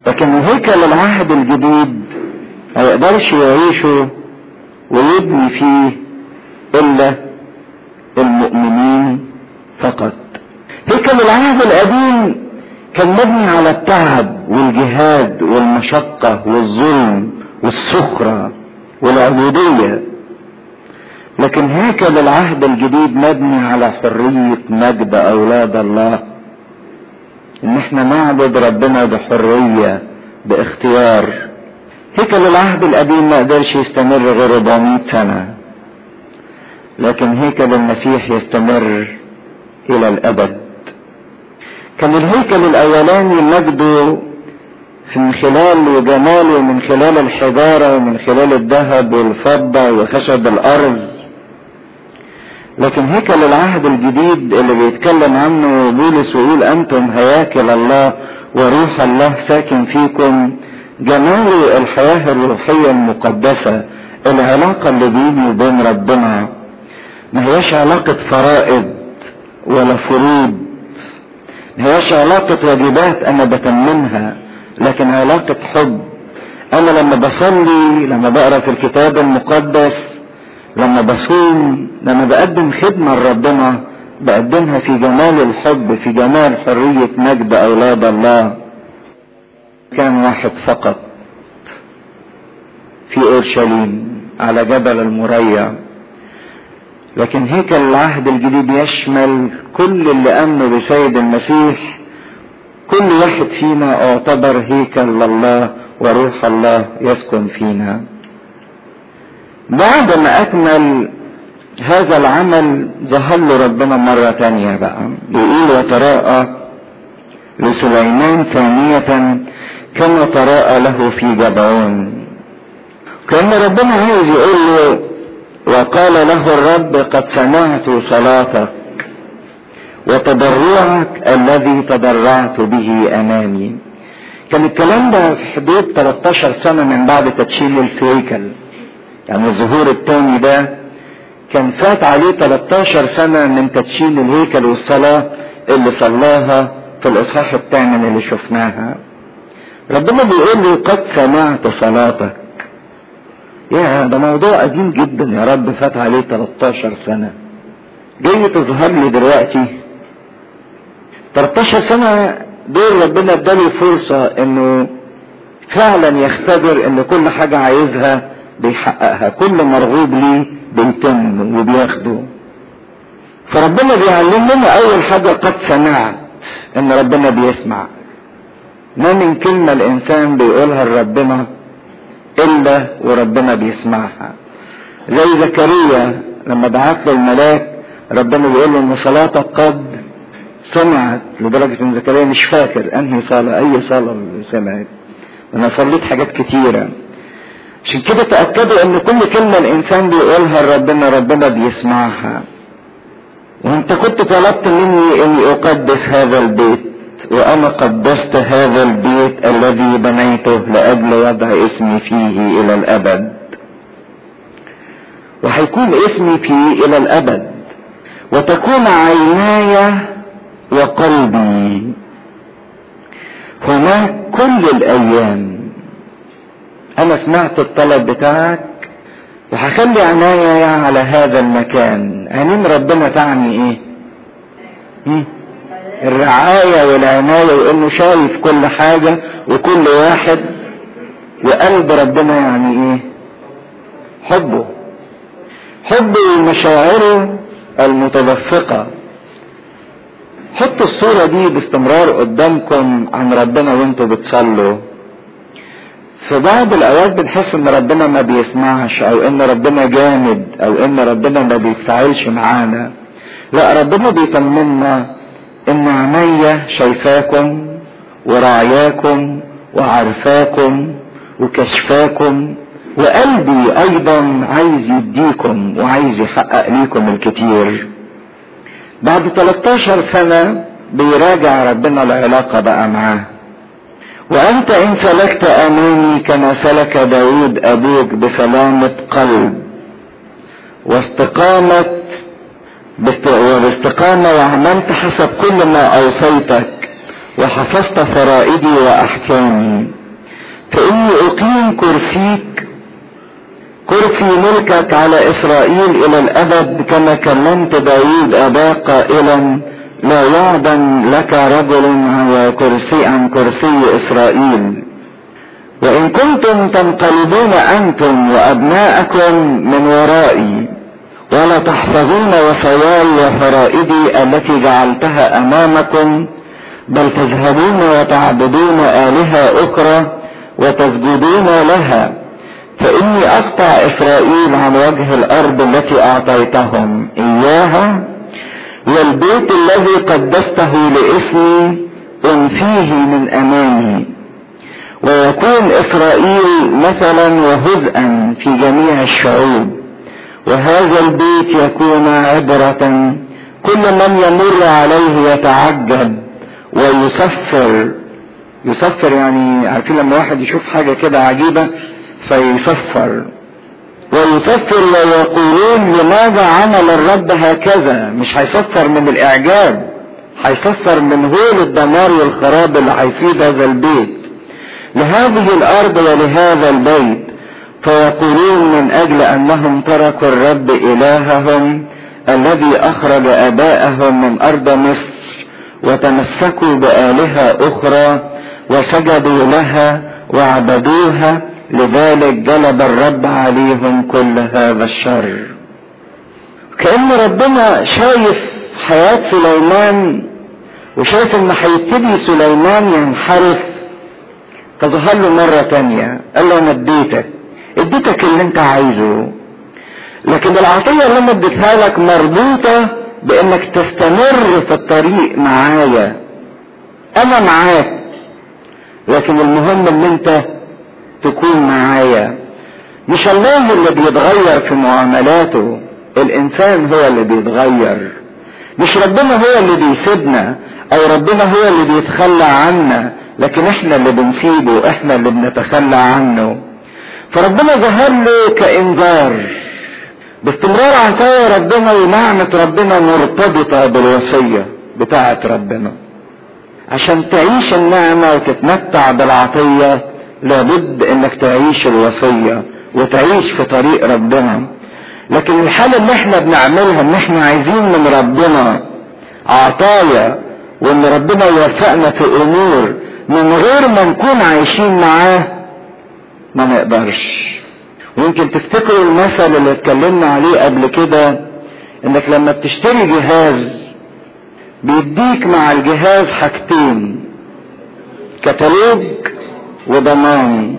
لكن هيكل العهد الجديد ما يقدرش يعيشه ويبني فيه الا المؤمنين فقط هيكل العهد القديم كان مبني على التعب والجهاد والمشقة والظلم والسخرة والعبودية لكن هيكل العهد الجديد مبني على حرية مجد أولاد الله إن احنا نعبد ربنا بحرية باختيار هيكل العهد القديم ما قدرش يستمر غير 400 سنة لكن هيكل المسيح يستمر إلى الأبد كان الهيكل الأولاني مجده من خلال وجماله من خلال الحجارة ومن خلال الذهب والفضة وخشب الأرض لكن هيكل العهد الجديد اللي بيتكلم عنه بولس ويقول أنتم هياكل الله وروح الله ساكن فيكم جمال الحياة الروحية المقدسة العلاقة اللي بيني وبين ربنا ما هياش علاقة فرائض ولا فروض ما هياش علاقة واجبات أنا بتممها لكن علاقة حب أنا لما بصلي لما بقرا في الكتاب المقدس لما بصوم لما بقدم خدمة لربنا بقدمها في جمال الحب في جمال حرية مجد أولاد الله كان واحد فقط في اورشليم على جبل المريع لكن هيكل العهد الجديد يشمل كل اللي امنوا بسيد المسيح كل واحد فينا اعتبر هيكل لله وروح الله يسكن فينا بعد ما اكمل هذا العمل ظهر له ربنا مرة تانية بقى يقول وتراءى لسليمان ثانية كما تراءى له في جبعون كان ربنا عايز يقول له وقال له الرب قد سمعت صلاتك وتضرعك الذي تضرعت به امامي كان الكلام ده في حدود 13 سنة من بعد تدشين الهيكل يعني الظهور الثاني ده كان فات عليه 13 سنة من تدشين الهيكل والصلاة اللي صلاها في الإصحاح الثامن اللي شفناها ربنا بيقول له قد سمعت صلاتك يا ده موضوع قديم جدا يا رب فات عليه 13 سنة جاي تظهر لي دلوقتي 13 سنة دول ربنا اداني فرصة انه فعلا يختبر ان كل حاجة عايزها بيحققها كل مرغوب ليه بيتم وبياخده فربنا بيعلمنا اول حاجة قد سمعت ان ربنا بيسمع ما من كلمة الانسان بيقولها لربنا الا وربنا بيسمعها زي زكريا لما بعت له الملاك ربنا بيقول له ان صلاتك قد سمعت لدرجة ان زكريا مش فاكر انهي صلاة اي صلاة سمعت انا صليت حاجات كتيرة عشان كده تأكدوا ان كل كلمة الانسان بيقولها لربنا ربنا بيسمعها وانت كنت طلبت مني اني اقدس هذا البيت وانا قدست هذا البيت الذي بنيته لاجل وضع اسمي فيه الى الابد وهيكون اسمي فيه الى الابد وتكون عيناي وقلبي هناك كل الايام انا سمعت الطلب بتاعك وهخلي عناية على هذا المكان عينين ربنا تعني ايه هم؟ الرعاية والعناية وانه شايف كل حاجة وكل واحد وقلب ربنا يعني ايه حبه حبه ومشاعره المتدفقة حطوا الصورة دي باستمرار قدامكم عن ربنا وانتوا بتصلوا في بعض الاوقات بنحس ان ربنا ما بيسمعش او ان ربنا جامد او ان ربنا ما بيتفاعلش معانا لا ربنا بيطمنا ان عينيا شايفاكم وراعياكم وعارفاكم وكشفاكم وقلبي ايضا عايز يديكم وعايز يحقق ليكم الكتير بعد 13 سنة بيراجع ربنا العلاقة بقى معاه وأنت إن سلكت أمامي كما سلك داود أبوك بسلامة قلب واستقامة باستقامة وعملت حسب كل ما أوصيتك وحفظت فرائدي واحكامي فاني اقيم كرسيك كرسي ملكك على اسرائيل الى الابد كما كلمت داوود اباك قائلا لا يعدم لك رجل على كرسي عن كرسي اسرائيل وان كنتم تنقلبون انتم وابناءكم من ورائي ولا تحفظون وصاياي وفرائدي التي جعلتها امامكم بل تذهبون وتعبدون الهه اخرى وتسجدون لها فاني اقطع اسرائيل عن وجه الارض التي اعطيتهم اياها والبيت الذي قدسته لاسمي انفيه من امامي ويكون اسرائيل مثلا وهزءا في جميع الشعوب وهذا البيت يكون عبرة كل من يمر عليه يتعجب ويصفر يصفر يعني عارفين لما واحد يشوف حاجة كده عجيبة فيصفر ويصفر ويقولون لماذا عمل الرب هكذا مش هيصفر من الاعجاب هيصفر من هول الدمار والخراب اللي هيصيب هذا البيت لهذه الارض ولهذا البيت فيقولون من اجل انهم تركوا الرب الههم الذي اخرج اباءهم من ارض مصر وتمسكوا بالهه اخرى وسجدوا لها وعبدوها لذلك جلب الرب عليهم كل هذا الشر كأن ربنا شايف حياة سليمان وشايف ان هيبتدي سليمان ينحرف فظهر له مرة تانية قال له انا اديتك اديتك اللي انت عايزه لكن العطية اللي انا اديتها لك مربوطة بانك تستمر في الطريق معايا انا معاك لكن المهم ان انت تكون معايا مش الله اللي بيتغير في معاملاته الانسان هو اللي بيتغير مش ربنا هو اللي بيسيبنا او ربنا هو اللي بيتخلى عنا لكن احنا اللي بنسيبه احنا اللي بنتخلى عنه فربنا ظهر له كانذار باستمرار عطايا ربنا ونعمة ربنا مرتبطة بالوصية بتاعة ربنا عشان تعيش النعمة وتتمتع بالعطية لابد انك تعيش الوصية وتعيش في طريق ربنا لكن الحالة اللي احنا بنعملها ان احنا عايزين من ربنا عطايا وان ربنا يوفقنا في امور من غير ما نكون عايشين معاه ما نقدرش ويمكن تفتكروا المثل اللي اتكلمنا عليه قبل كده انك لما بتشتري جهاز بيديك مع الجهاز حاجتين كتالوج وضمان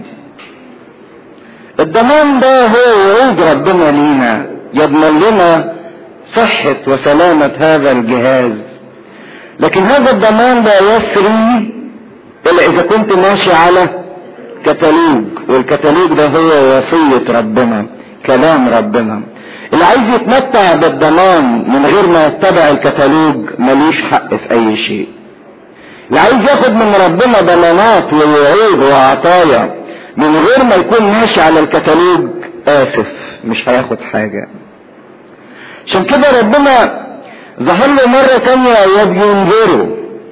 الضمان ده هو وعود ربنا لينا يضمن لنا صحة وسلامة هذا الجهاز لكن هذا الضمان لا يسري الا اذا كنت ماشي على كتالوج والكتالوج ده هو وصية ربنا كلام ربنا اللي عايز يتمتع بالضمان من غير ما يتبع الكتالوج ملوش حق في اي شيء اللي عايز ياخد من ربنا ضمانات ووعود وعطايا من غير ما يكون ماشي على الكتالوج اسف مش هياخد حاجة عشان كده ربنا ظهر له مرة تانية وبينذره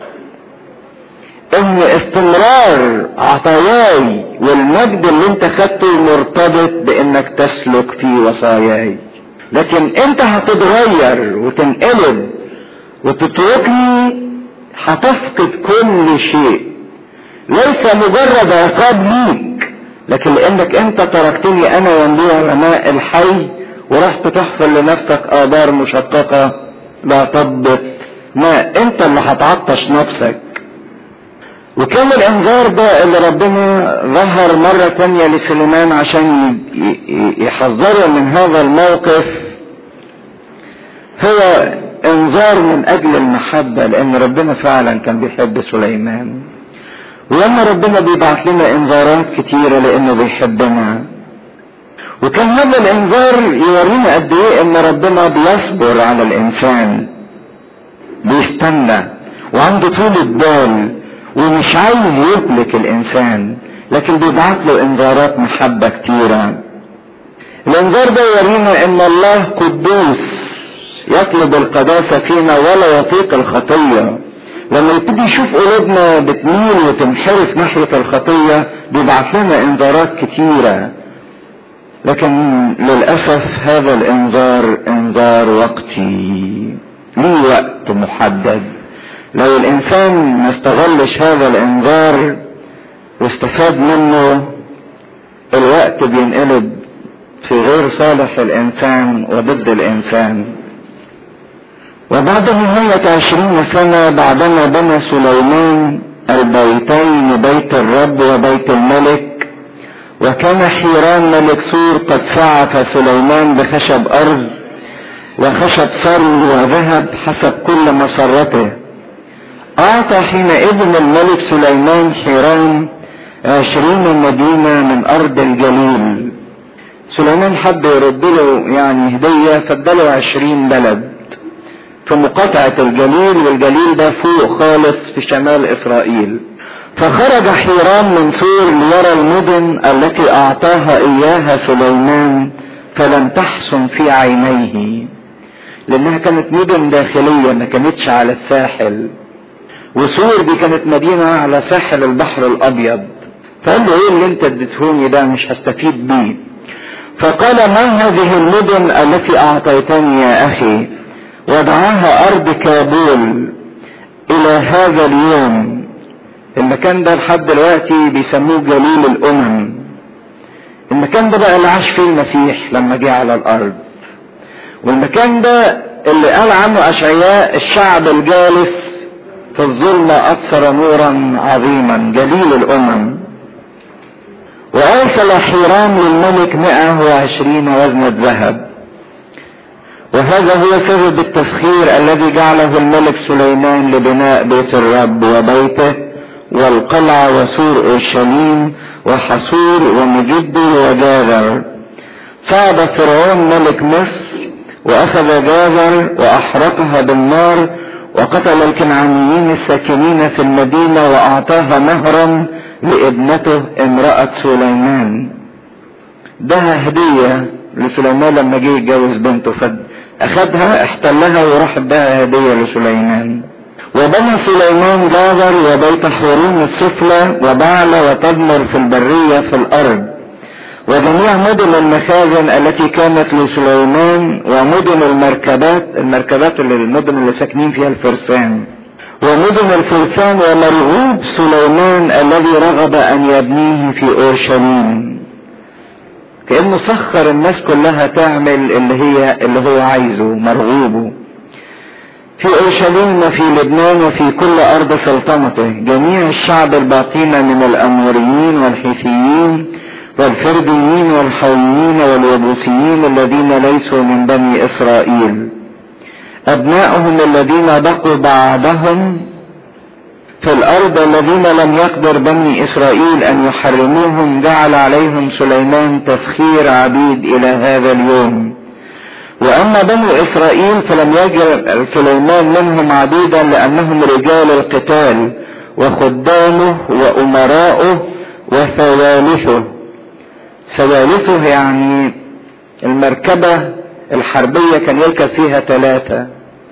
ان استمرار عطاياي والمجد اللي انت خدته مرتبط بانك تسلك في وصاياي لكن انت هتتغير وتنقلب وتتركني هتفقد كل شيء ليس مجرد عقاب ليك لكن لانك انت تركتني انا ينبوع ماء الحي ورحت تحفر لنفسك ابار مشققة لا تضبط ماء انت اللي هتعطش نفسك وكان الانذار ده اللي ربنا ظهر مرة تانية لسليمان عشان يحذره من هذا الموقف هو انذار من اجل المحبة لان ربنا فعلا كان بيحب سليمان ولما ربنا بيبعت لنا انذارات كتيرة لانه بيحبنا وكان هذا الانذار يورينا قد ايه ان ربنا بيصبر على الانسان بيستنى وعنده طول البال ومش عايز يهلك الانسان لكن بيبعت له انذارات محبة كتيرة الانذار ده يورينا ان الله قدوس يطلب القداسة فينا ولا يطيق الخطية لما يبتدي يشوف قلوبنا بتميل وتنحرف ناحية الخطية بيبعت لنا انذارات كتيرة لكن للأسف هذا الانذار انذار وقتي ليه وقت محدد لو الانسان ما استغلش هذا الانذار واستفاد منه الوقت بينقلب في غير صالح الانسان وضد الانسان وبعد نهاية عشرين سنة بعدما بنى سليمان البيتين بيت الرب وبيت الملك وكان حيران ملك سور قد سعف سليمان بخشب أرض وخشب صرو وذهب حسب كل مسرته أعطى حينئذ الملك سليمان حيران عشرين مدينة من أرض الجليل سليمان حب يرد له يعني هدية فاداله عشرين بلد في مقاطعة الجليل والجليل ده فوق خالص في شمال إسرائيل فخرج حيران من سور ليرى المدن التي أعطاها إياها سليمان فلم تحسن في عينيه لأنها كانت مدن داخلية ما كانتش على الساحل وسور دي كانت مدينة على ساحل البحر الأبيض فقال له إيه اللي أنت اديتهوني ده مش هستفيد بيه فقال ما هذه المدن التي أعطيتني يا أخي ودعاها أرض كابول إلى هذا اليوم المكان ده لحد دلوقتي بيسموه جليل الأمم المكان ده بقى اللي عاش فيه المسيح لما جه على الأرض والمكان ده اللي قال عنه أشعياء الشعب الجالس في الظلمة أبصر نورا عظيما جليل الأمم وأرسل حيرام للملك 120 وزنة ذهب وهذا هو سبب التسخير الذي جعله الملك سليمان لبناء بيت الرب وبيته والقلعة وسور اورشليم وحصور ومجد وجاذر صعد فرعون ملك مصر واخذ جاذر واحرقها بالنار وقتل الكنعانيين الساكنين في المدينة واعطاها مهرا لابنته امرأة سليمان ده هدية لسليمان لما جه يتجوز بنته فد اخدها احتلها وراح اداها هديه لسليمان وبنى سليمان جابر وبيت حورون السفلى وبعل وتدمر في البرية في الأرض وجميع مدن المخازن التي كانت لسليمان ومدن المركبات المركبات اللي المدن اللي ساكنين فيها الفرسان ومدن الفرسان ومرغوب سليمان الذي رغب أن يبنيه في أورشليم كأنه سخر الناس كلها تعمل اللي هي اللي هو عايزه مرغوبه في اورشليم وفي لبنان وفي كل ارض سلطنته جميع الشعب الباقين من الاموريين والحيثيين والفرديين والحويين واليبوسيين الذين ليسوا من بني اسرائيل ابناؤهم الذين بقوا بعدهم في الارض الذين لم يقدر بني اسرائيل ان يحرموهم جعل عليهم سليمان تسخير عبيد الى هذا اليوم واما بنو اسرائيل فلم يجعل سليمان منهم عبيدا لانهم رجال القتال وخدامه وامراؤه وثوالثه ثوالثه يعني المركبة الحربية كان يركب فيها ثلاثة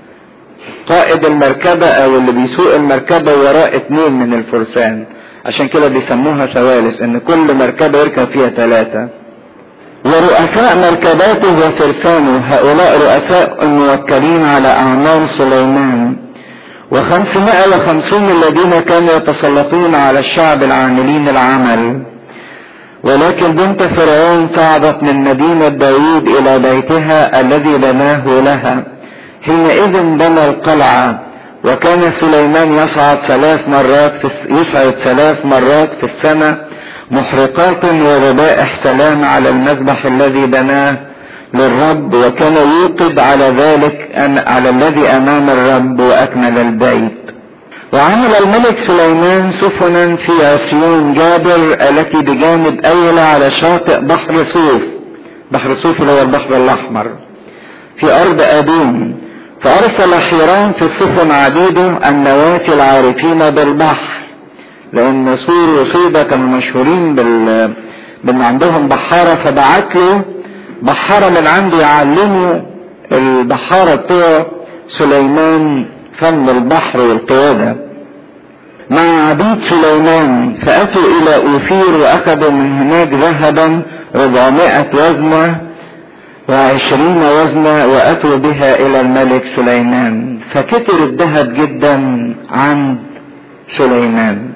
قائد المركبة او اللي بيسوق المركبة وراء اتنين من الفرسان عشان كده بيسموها ثوالث ان كل مركبة يركب فيها ثلاثة ورؤساء مركباته وفرسانه هؤلاء رؤساء الموكلين على اعمال سليمان وخمسمائة وخمسون الذين كانوا يتسلطون على الشعب العاملين العمل ولكن بنت فرعون صعدت من مدينة داوود إلى بيتها الذي بناه لها حينئذ بنى القلعة وكان سليمان يصعد ثلاث مرات في يصعد ثلاث مرات في السنة محرقات وذبائح سلام على المذبح الذي بناه للرب وكان يوقد على ذلك أن على الذي أمام الرب وأكمل البيت وعمل الملك سليمان سفنا في عصيون جابر التي بجانب أيلة على شاطئ بحر صوف بحر صوف اللي هو البحر الأحمر في أرض أدوم فأرسل حيران في السفن عديده النواتي العارفين بالبحر لأن سور وصيدا كانوا مشهورين بال بأن عندهم بحارة فبعت له بحارة من عنده يعلموا البحارة بتوع سليمان فن البحر والقيادة مع عبيد سليمان فأتوا إلى أوفير وأخذوا من هناك ذهبا 400 وزنة وعشرين وزنة وأتوا بها إلى الملك سليمان فكتر الذهب جدا عند سليمان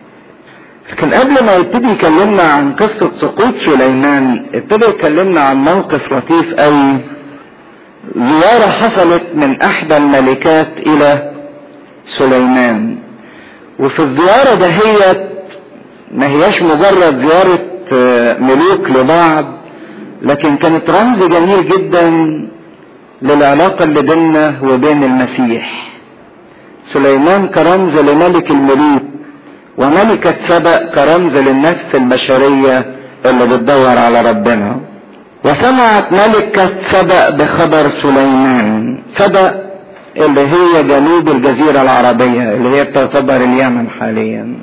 لكن قبل ما يبتدي يكلمنا عن قصة سقوط سليمان ابتدى يكلمنا عن موقف لطيف قوي زيارة حصلت من احدى الملكات الى سليمان وفي الزيارة دهيت ما هياش مجرد زيارة ملوك لبعض لكن كانت رمز جميل جدا للعلاقة اللي بيننا وبين المسيح سليمان كرمز لملك الملوك وملكة سبأ كرمز للنفس البشرية اللي بتدور على ربنا وسمعت ملكة سبأ بخبر سليمان سبأ اللي هي جنوب الجزيرة العربية اللي هي تعتبر اليمن حاليا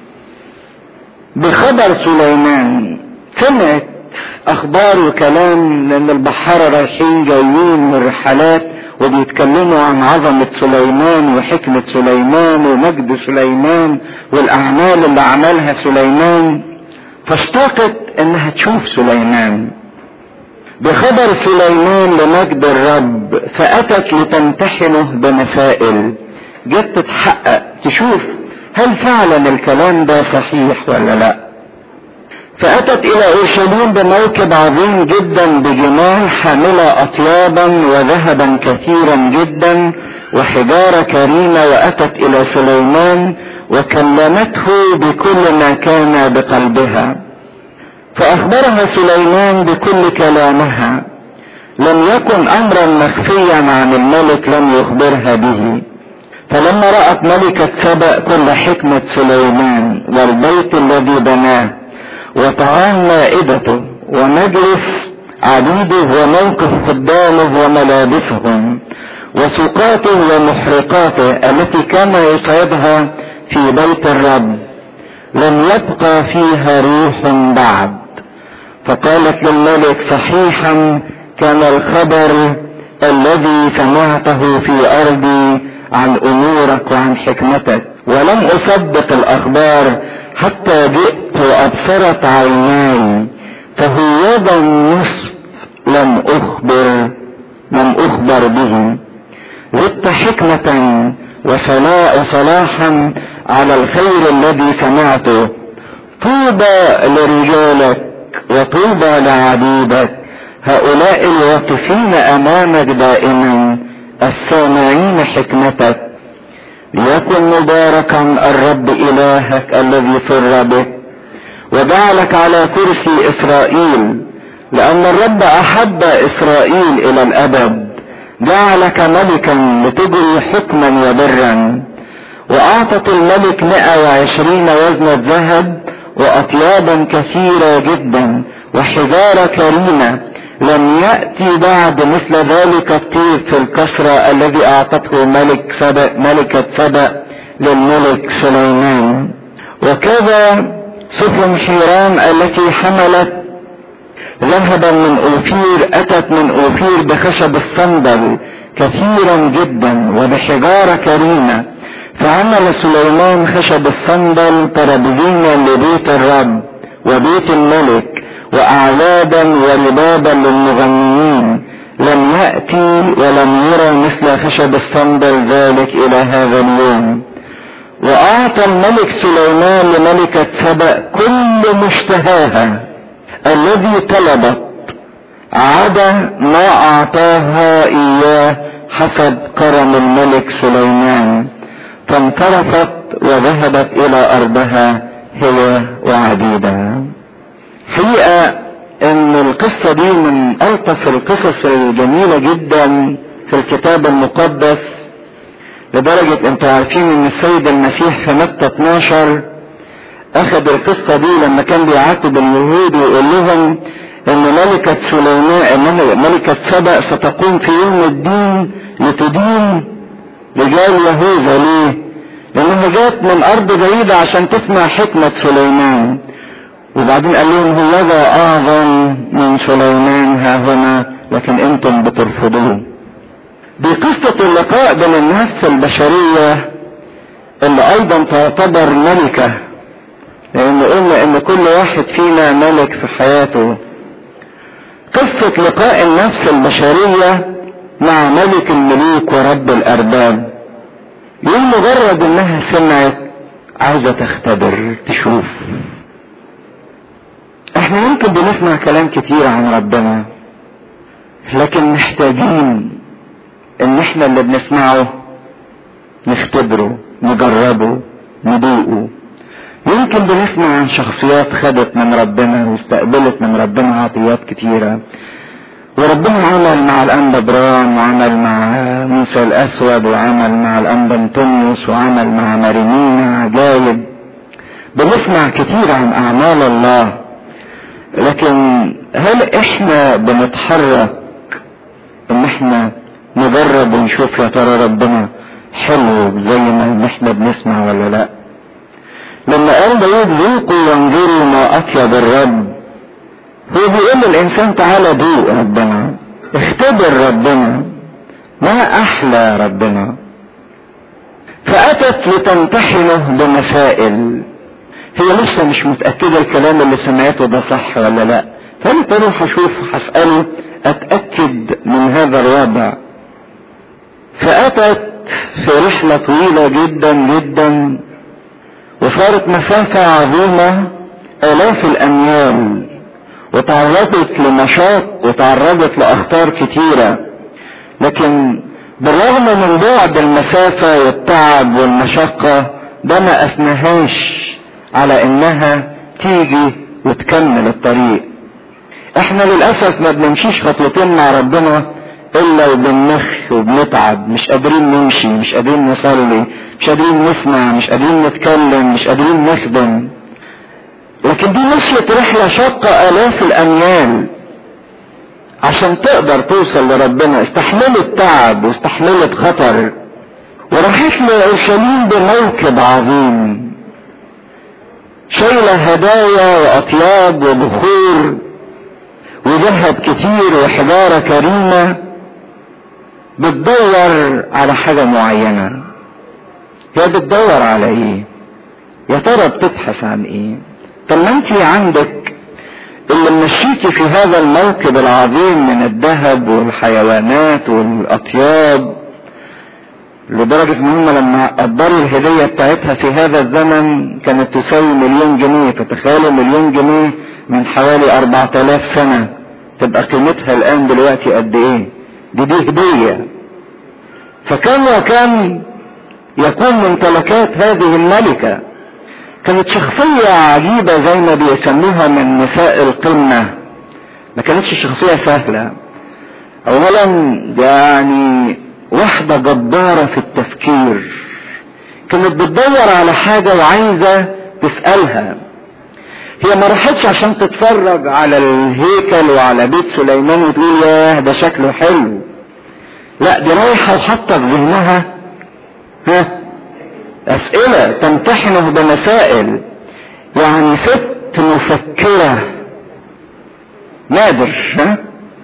بخبر سليمان سمعت اخبار وكلام لان البحارة رايحين جايين من رحلات وبيتكلموا عن عظمة سليمان وحكمة سليمان ومجد سليمان والاعمال اللي عملها سليمان فاشتاقت انها تشوف سليمان بخبر سليمان لمجد الرب فاتت لتمتحنه بمسائل جت تتحقق تشوف هل فعلا الكلام ده صحيح ولا لا فأتت إلى أورشليم بموكب عظيم جدا بجمال حاملة أطيابا وذهبا كثيرا جدا وحجارة كريمة وأتت إلى سليمان وكلمته بكل ما كان بقلبها فأخبرها سليمان بكل كلامها لم يكن أمرا مخفيا عن الملك لم يخبرها به فلما رأت ملكة سبأ كل حكمة سليمان والبيت الذي بناه وطعام مائدته ومجلس عبيده وموقف خدامه وملابسهم وسقاته ومحرقاته التي كان يصعدها في بيت الرب لم يبقى فيها روح بعد فقالت للملك صحيحا كان الخبر الذي سمعته في ارضي عن امورك وعن حكمتك ولم اصدق الاخبار حتى جئت وابصرت عيناي فهو النصف لم اخبر لم اخبر به زدت حكمة وصلاحا على الخير الذي سمعته طوبى لرجالك وطوبى لعبيدك هؤلاء الواقفين امامك دائما السامعين حكمتك ليكن مباركا الرب الهك الذي سر بك وجعلك على كرسي اسرائيل لان الرب احب اسرائيل الى الابد جعلك ملكا لتجري حكما وبرا واعطت الملك مئة وعشرين وزنة ذهب واطيابا كثيرة جدا وحجارة كريمة لم يأتي بعد مثل ذلك الطيب في الكسرة الذي اعطته ملك سبأ ملكة سبأ للملك سليمان وكذا سفن حيران التي حملت ذهبا من اوفير اتت من اوفير بخشب الصندل كثيرا جدا وبحجارة كريمة فعمل سليمان خشب الصندل ترابيزينا لبيت الرب وبيت الملك واعلادا وربابا للمغنيين لم يأتي ولم يرى مثل خشب الصندل ذلك الى هذا اليوم واعطى الملك سليمان لملكة سبأ كل مشتهاها الذي طلبت عدا ما اعطاها اياه حسب كرم الملك سليمان فانصرفت وذهبت الى ارضها هي وعبيدها حقيقة ان القصة دي من الطف القصص الجميلة جدا في الكتاب المقدس لدرجة انتوا عارفين ان السيد المسيح في متى 12 اخذ القصة دي لما كان بيعاتب اليهود ويقول لهم ان ملكة سليمان ان ملكة سبأ ستقوم في يوم الدين لتدين رجال يهوذا ليه؟ لانها جات من ارض بعيدة عشان تسمع حكمة سليمان وبعدين قال لهم هوذا اعظم من سليمان ها هنا لكن انتم بترفضوه دي قصة اللقاء بين النفس البشرية اللي ايضا تعتبر ملكة لان قلنا ان كل واحد فينا ملك في حياته قصة لقاء النفس البشرية مع ملك الملوك ورب الارباب يوم مجرد انها سمعت عايزة تختبر تشوف احنا يمكن بنسمع كلام كتير عن ربنا لكن محتاجين ان احنا اللي بنسمعه نختبره نجربه ندوقه يمكن بنسمع عن شخصيات خدت من ربنا واستقبلت من ربنا عطيات كتيرة وربنا عمل مع الأنبا برام وعمل مع موسى الأسود وعمل مع الأنبا انطونيوس وعمل مع مريمينا عجايب بنسمع كتير عن أعمال الله لكن هل احنا بنتحرك ان احنا نجرب ونشوف يا ترى ربنا حلو زي ما احنا بنسمع ولا لا لما قال داود ذوقوا وانظروا ما اطيب الرب هو بيقول للانسان تعالى دوق ربنا اختبر ربنا ما احلى ربنا فاتت لتمتحنه بمسائل هي لسه مش متأكدة الكلام اللي سمعته ده صح ولا لا فانت روح اشوف هسأله اتأكد من هذا الوضع فاتت في رحلة طويلة جدا جدا وصارت مسافة عظيمة الاف الاميال وتعرضت لمشاق وتعرضت لاخطار كتيرة لكن بالرغم من بعد المسافة والتعب والمشقة ده ما اثنهاش على انها تيجي وتكمل الطريق احنا للاسف ما بنمشيش خطوتين مع ربنا الا وبنخ وبنتعب مش قادرين نمشي مش قادرين نصلي مش قادرين نسمع مش قادرين نتكلم مش قادرين نخدم لكن دي مشيت رحلة شاقة الاف الاميال عشان تقدر توصل لربنا استحملت تعب واستحملت خطر وراحت لأورشليم بموكب عظيم شايلة هدايا وأطياب وبخور وذهب كتير وحجارة كريمة بتدور على حاجة معينة هي بتدور على ايه يا ترى بتبحث عن ايه طب ما انت عندك اللي مشيتي في هذا الموكب العظيم من الذهب والحيوانات والاطياب لدرجة ان هم لما قدروا الهدية بتاعتها في هذا الزمن كانت تساوي مليون جنيه فتخيلوا مليون جنيه من حوالي اربعة الاف سنة تبقى قيمتها الان دلوقتي قد ايه دي دي هدية فكان وكان يكون ممتلكات هذه الملكة كانت شخصية عجيبة زي ما بيسموها من نساء القمة ما كانتش شخصية سهلة اولا يعني واحدة جبارة في التفكير كانت بتدور على حاجة وعايزة تسألها هي ما راحتش عشان تتفرج على الهيكل وعلى بيت سليمان وتقول ياه ده شكله حلو لا دي رايحة وحاطة في ذهنها ها أسئلة تمتحنه بمسائل يعني ست مفكرة نادر ها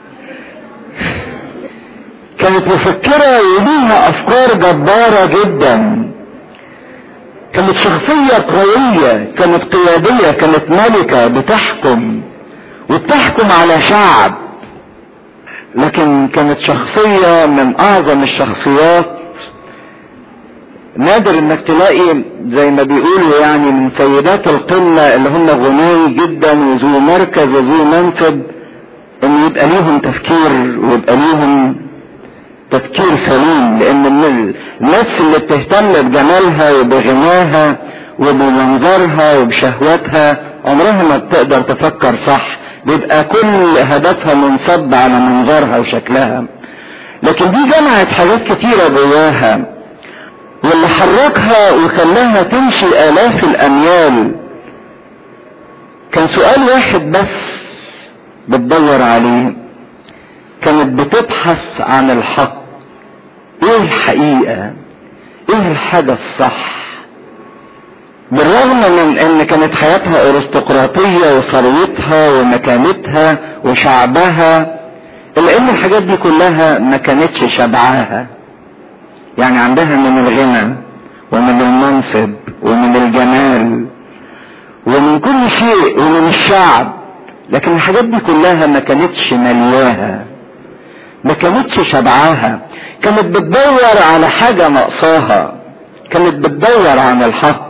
كانت مفكرة وليها أفكار جبارة جدا كانت شخصية قوية كانت قيادية كانت ملكة بتحكم وبتحكم على شعب لكن كانت شخصية من أعظم الشخصيات نادر انك تلاقي زي ما بيقولوا يعني من سيدات القمة اللي هم غني جدا وذو مركز وذو منصب ان يبقى ليهم تفكير ويبقى ليهم تفكير سليم لان النفس اللي بتهتم بجمالها وبغناها وبمنظرها وبشهوتها عمرها ما بتقدر تفكر صح بيبقى كل هدفها منصب على منظرها وشكلها لكن دي جمعت حاجات كتيرة جواها واللي حركها وخلاها تمشي الاف الاميال كان سؤال واحد بس بتدور عليه كانت بتبحث عن الحق ايه الحقيقة ايه الحاجة الصح بالرغم من ان كانت حياتها ارستقراطية وثروتها ومكانتها وشعبها الا لان الحاجات دي كلها ما كانتش شبعاها يعني عندها من الغنى ومن المنصب ومن الجمال ومن كل شيء ومن الشعب لكن الحاجات دي كلها ما كانتش ملياها ما كانتش شبعاها كانت بتدور على حاجة ناقصاها كانت بتدور عن الحق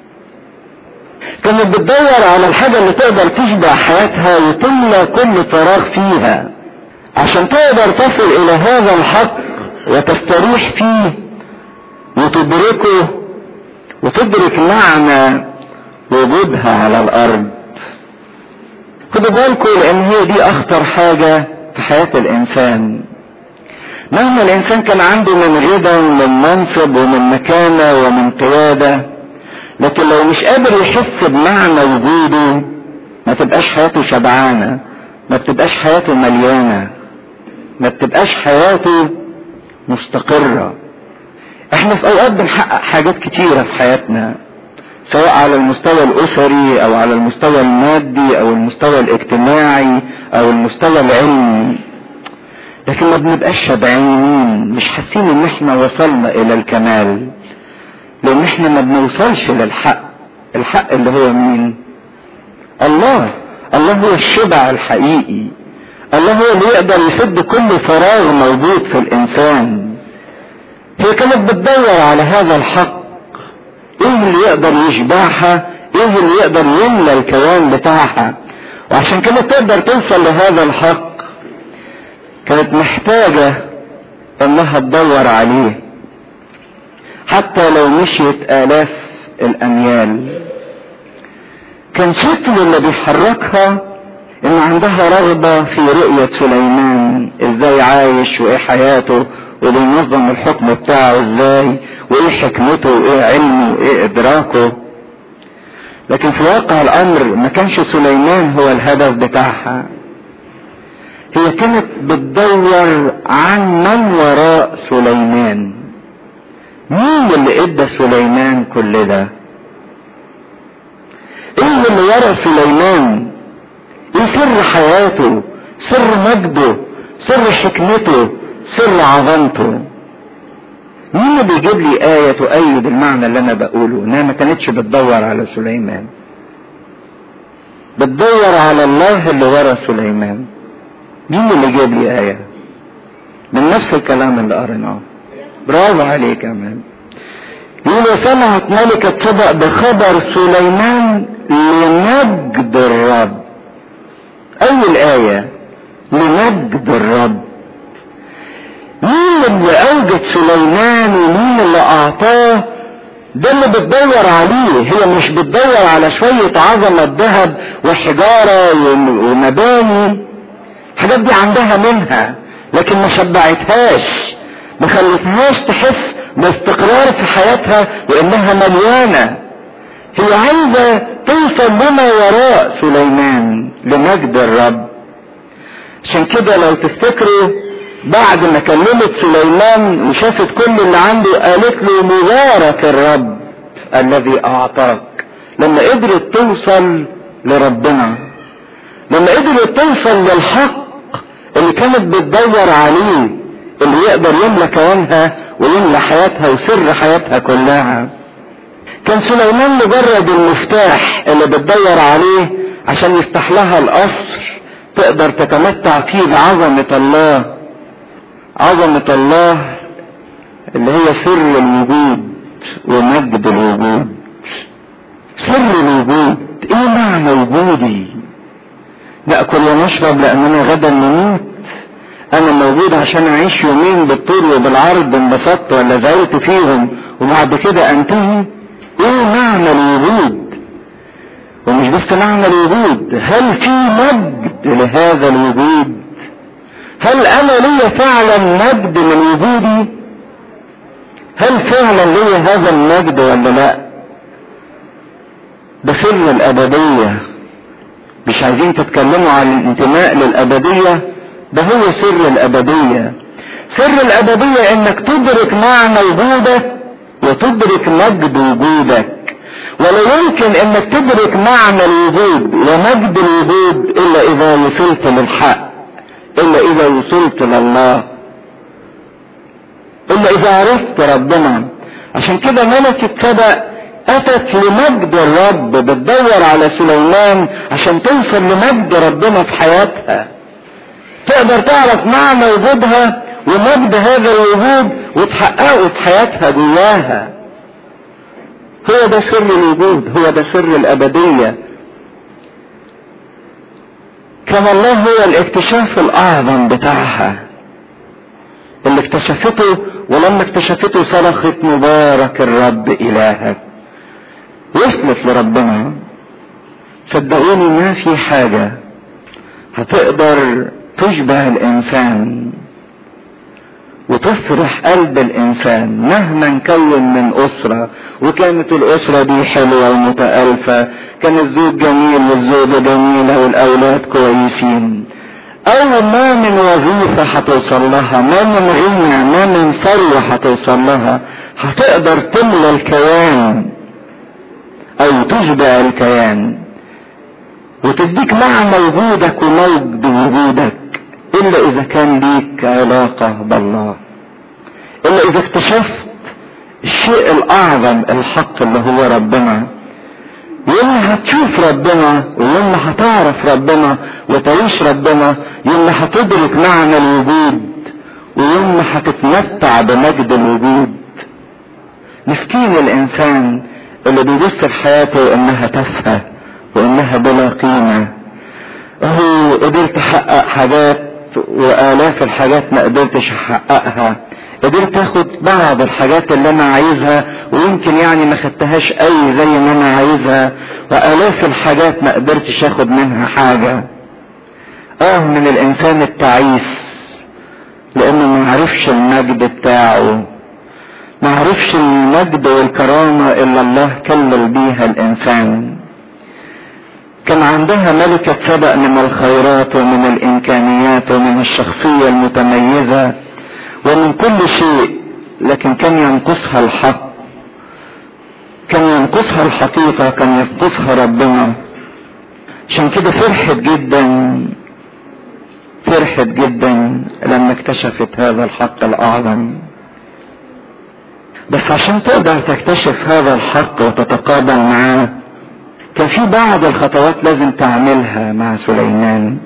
كانت بتدور على الحاجة اللي تقدر تشبع حياتها وتملى كل فراغ فيها عشان تقدر تصل الى هذا الحق وتستريح فيه وتدركه وتدرك معنى وجودها على الارض خدوا بالكم لان هي دي اخطر حاجة في حياة الانسان مهما الانسان كان عنده من غنى ومن منصب ومن مكانة ومن قيادة لكن لو مش قادر يحس بمعنى وجوده ما تبقاش حياته شبعانة ما بتبقاش حياته مليانة ما بتبقاش حياته مستقرة احنا في اوقات بنحقق حاجات كتيرة في حياتنا سواء على المستوى الاسري او على المستوى المادي او المستوى الاجتماعي او المستوى العلمي لكن ما بنبقاش شبعانين مش حاسين ان احنا وصلنا الى الكمال لان احنا ما بنوصلش للحق الحق اللي هو مين الله الله هو الشبع الحقيقي الله هو اللي يقدر يسد كل فراغ موجود في الانسان هي كانت بتدور على هذا الحق ايه اللي يقدر يشبعها ايه اللي يقدر يملى الكيان بتاعها وعشان كده تقدر توصل لهذا الحق كانت محتاجة انها تدور عليه حتى لو مشيت الاف الاميال كان شكل اللي بيحركها ان عندها رغبة في رؤية سليمان ازاي عايش وايه حياته وبينظم الحكم بتاعه ازاي وايه حكمته وايه علمه وايه ادراكه لكن في واقع الامر ما كانش سليمان هو الهدف بتاعها هي كانت بتدور عن من وراء سليمان مين اللي ادى سليمان كل ده ايه اللي ورا سليمان ايه سر حياته سر مجده سر حكمته سر عظمته مين اللي بيجيب لي آية تؤيد المعنى اللي أنا بقوله؟ إنها ما كانتش بتدور على سليمان. بتدور على الله اللي ورا سليمان. مين اللي جاب لي آية؟ من نفس الكلام اللي قريناه. برافو عليك يا مان. يقول وسمعت ملكة سبأ بخبر سليمان لمجد الرب. أول آية لمجد الرب. مين اللي اوجد سليمان ومين اللي اعطاه ده اللي بتدور عليه هي مش بتدور على شوية عظمة ذهب وحجارة ومباني الحاجات دي عندها منها لكن ما شبعتهاش ما خلتهاش تحس باستقرار في حياتها وانها مليانة هي عايزة توصل لما وراء سليمان لمجد الرب عشان كده لو تفتكروا بعد ما كلمت سليمان وشافت كل اللي عنده قالت له مبارك الرب الذي اعطاك لما قدرت توصل لربنا لما قدرت توصل للحق اللي كانت بتدور عليه اللي يقدر يملى كيانها ويملى حياتها وسر حياتها كلها كان سليمان مجرد المفتاح اللي بتدور عليه عشان يفتح لها القصر تقدر تتمتع فيه بعظمة الله عظمة الله اللي هي سر الوجود ومجد الوجود سر الوجود ايه معنى وجودي ناكل ونشرب لاننا غدا نموت انا موجود عشان اعيش يومين بالطول وبالعرض انبسطت ولا زعلت فيهم وبعد كده انتهي ايه معنى الوجود ومش بس معنى الوجود هل في مجد لهذا الوجود هل انا لي فعلا مجد من وجودي هل فعلا لي هذا المجد ولا لا ده سر الابدية مش عايزين تتكلموا عن الانتماء للابدية ده هو سر الابدية سر الابدية انك تدرك معنى وجودك وتدرك مجد وجودك ولا يمكن انك تدرك معنى الوجود ومجد الوجود الا اذا وصلت للحق الا اذا وصلت لله الا اذا عرفت ربنا عشان كده ملكة سبأ اتت لمجد الرب بتدور على سليمان عشان توصل لمجد ربنا في حياتها تقدر تعرف معنى وجودها ومجد هذا الوجود وتحققه في حياتها جواها هو ده سر الوجود هو ده سر الابدية كان الله هو الاكتشاف الاعظم بتاعها اللي اكتشفته ولما اكتشفته صرخت مبارك الرب الهك وصلت لربنا صدقوني ما في حاجة هتقدر تشبه الانسان وتفرح قلب الانسان مهما كون من اسرة وكانت الاسرة دي حلوة ومتألفة كان الزوج جميل والزوجة جميلة والاولاد كويسين او ما من وظيفة هتوصل لها ما من غنى ما من ثروة هتوصل لها هتقدر تملى الكيان او تشبع الكيان وتديك معنى وجودك ومجد وجودك الا اذا كان ليك علاقة بالله الا اذا اكتشفت الشيء الاعظم الحق اللي هو ربنا يوم هتشوف ربنا ويوم هتعرف ربنا وتعيش ربنا يوم هتدرك معنى الوجود ويوم هتتمتع بمجد الوجود مسكين الانسان اللي بيبص في حياته انها تافهه وانها بلا قيمه هو قدرت احقق حاجات والاف الحاجات ما قدرتش احققها قدرت اخد بعض الحاجات اللي انا عايزها ويمكن يعني ما خدتهاش اي زي ما انا عايزها والاف الحاجات ما قدرتش اخد منها حاجة اه من الانسان التعيس لانه ما عرفش المجد بتاعه ما عرفش المجد والكرامة اللي الله كلل بيها الانسان كان عندها ملكة سبق من الخيرات ومن الامكانيات ومن الشخصية المتميزة ومن كل شيء لكن كان ينقصها الحق كان ينقصها الحقيقة كان ينقصها ربنا عشان كده فرحت جدا فرحت جدا لما اكتشفت هذا الحق الاعظم بس عشان تقدر تكتشف هذا الحق وتتقابل معاه كان في بعض الخطوات لازم تعملها مع سليمان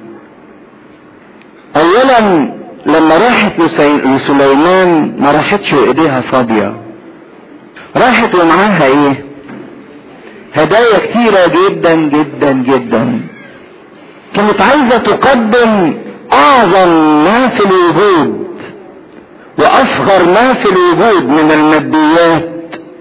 اولا لما راحت لسليمان ما راحتش وايديها فاضية راحت ومعاها ايه هدايا كتيرة جدا جدا جدا كانت عايزة تقدم اعظم ما في الوجود وافخر ما في الوجود من الماديات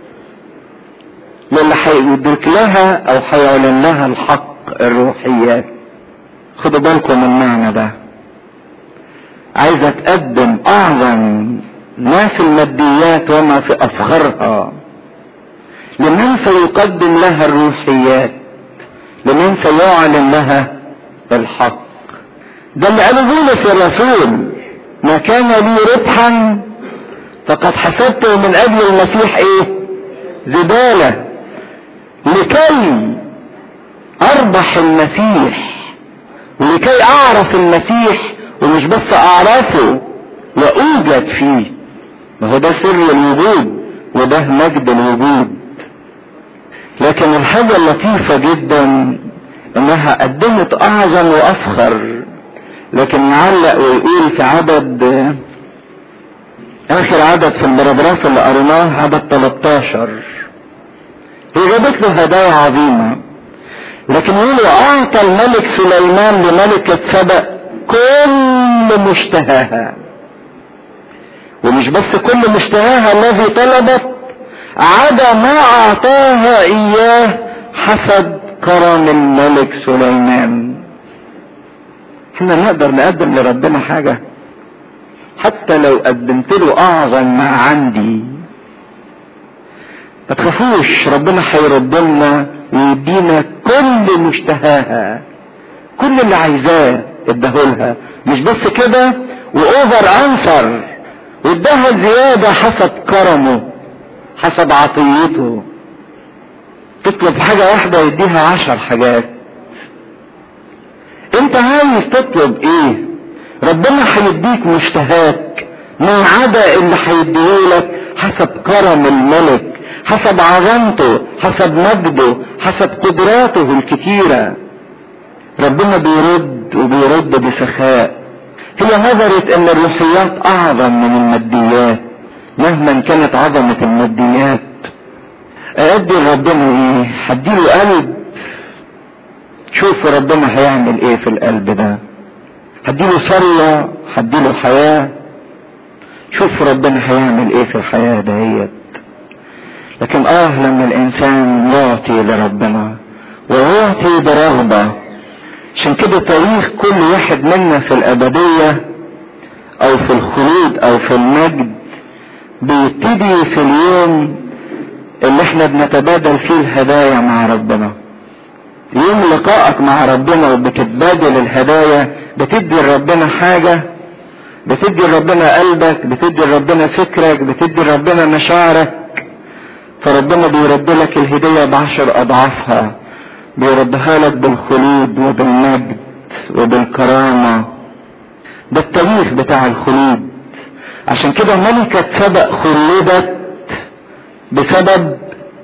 للي هيدرك لها او هيعلن لها الحق الروحيات خدوا بالكم من المعنى ده عايزة تقدم اعظم ما في الماديات وما في افخرها لمن سيقدم لها الروحيات لمن سيعلن لها الحق ده اللي قاله بولس الرسول ما كان لي ربحا فقد حسبته من اجل المسيح ايه زبالة لكي اربح المسيح ولكي اعرف المسيح ومش بس اعرفه واوجد فيه ما هو ده سر الوجود وده مجد الوجود لكن الحاجة اللطيفة جدا انها قدمت اعظم وافخر لكن يعلق ويقول في عدد اخر عدد في البراجراف اللي قريناه عدد 13 هي جابت له هدايا عظيمة لكن يقول اعطى الملك سليمان لملكة سبأ كل مشتهاها ومش بس كل مشتهاها الذي طلبت عدا ما اعطاها اياه حسب كرم الملك سليمان احنا نقدر نقدم لربنا حاجة حتى لو قدمت له اعظم ما عندي ما تخافوش ربنا هيرد لنا ويدينا كل مشتهاها كل اللي عايزاه اداهولها مش بس كده واوفر انسر واداها زيادة حسب كرمه حسب عطيته تطلب حاجة واحدة يديها عشر حاجات انت عايز تطلب ايه ربنا هيديك مشتهاك ما عدا اللي هيديهولك حسب كرم الملك حسب عظمته حسب مجده حسب قدراته الكتيرة ربنا بيرد وبيرد بسخاء هي نظرت ان الروحيات اعظم من الماديات مهما كانت عظمة الماديات ادي لربنا ايه هديله قلب شوف ربنا هيعمل ايه في القلب ده هديله صلاة هديله حياة شوف ربنا هيعمل ايه في الحياة دهيت لكن اه لما الانسان يعطي لربنا ويعطي برغبة عشان كده تاريخ كل واحد منا في الابدية او في الخلود او في المجد بيبتدي في اليوم اللي احنا بنتبادل فيه الهدايا مع ربنا يوم لقائك مع ربنا وبتتبادل الهدايا بتدي لربنا حاجة بتدي لربنا قلبك بتدي لربنا فكرك بتدي لربنا مشاعرك فربنا بيرد لك الهدية بعشر أضعافها بيردها لك بالخلود وبالمجد وبالكرامة ده التاريخ بتاع الخلود عشان كده ملكة سبق خلدت بسبب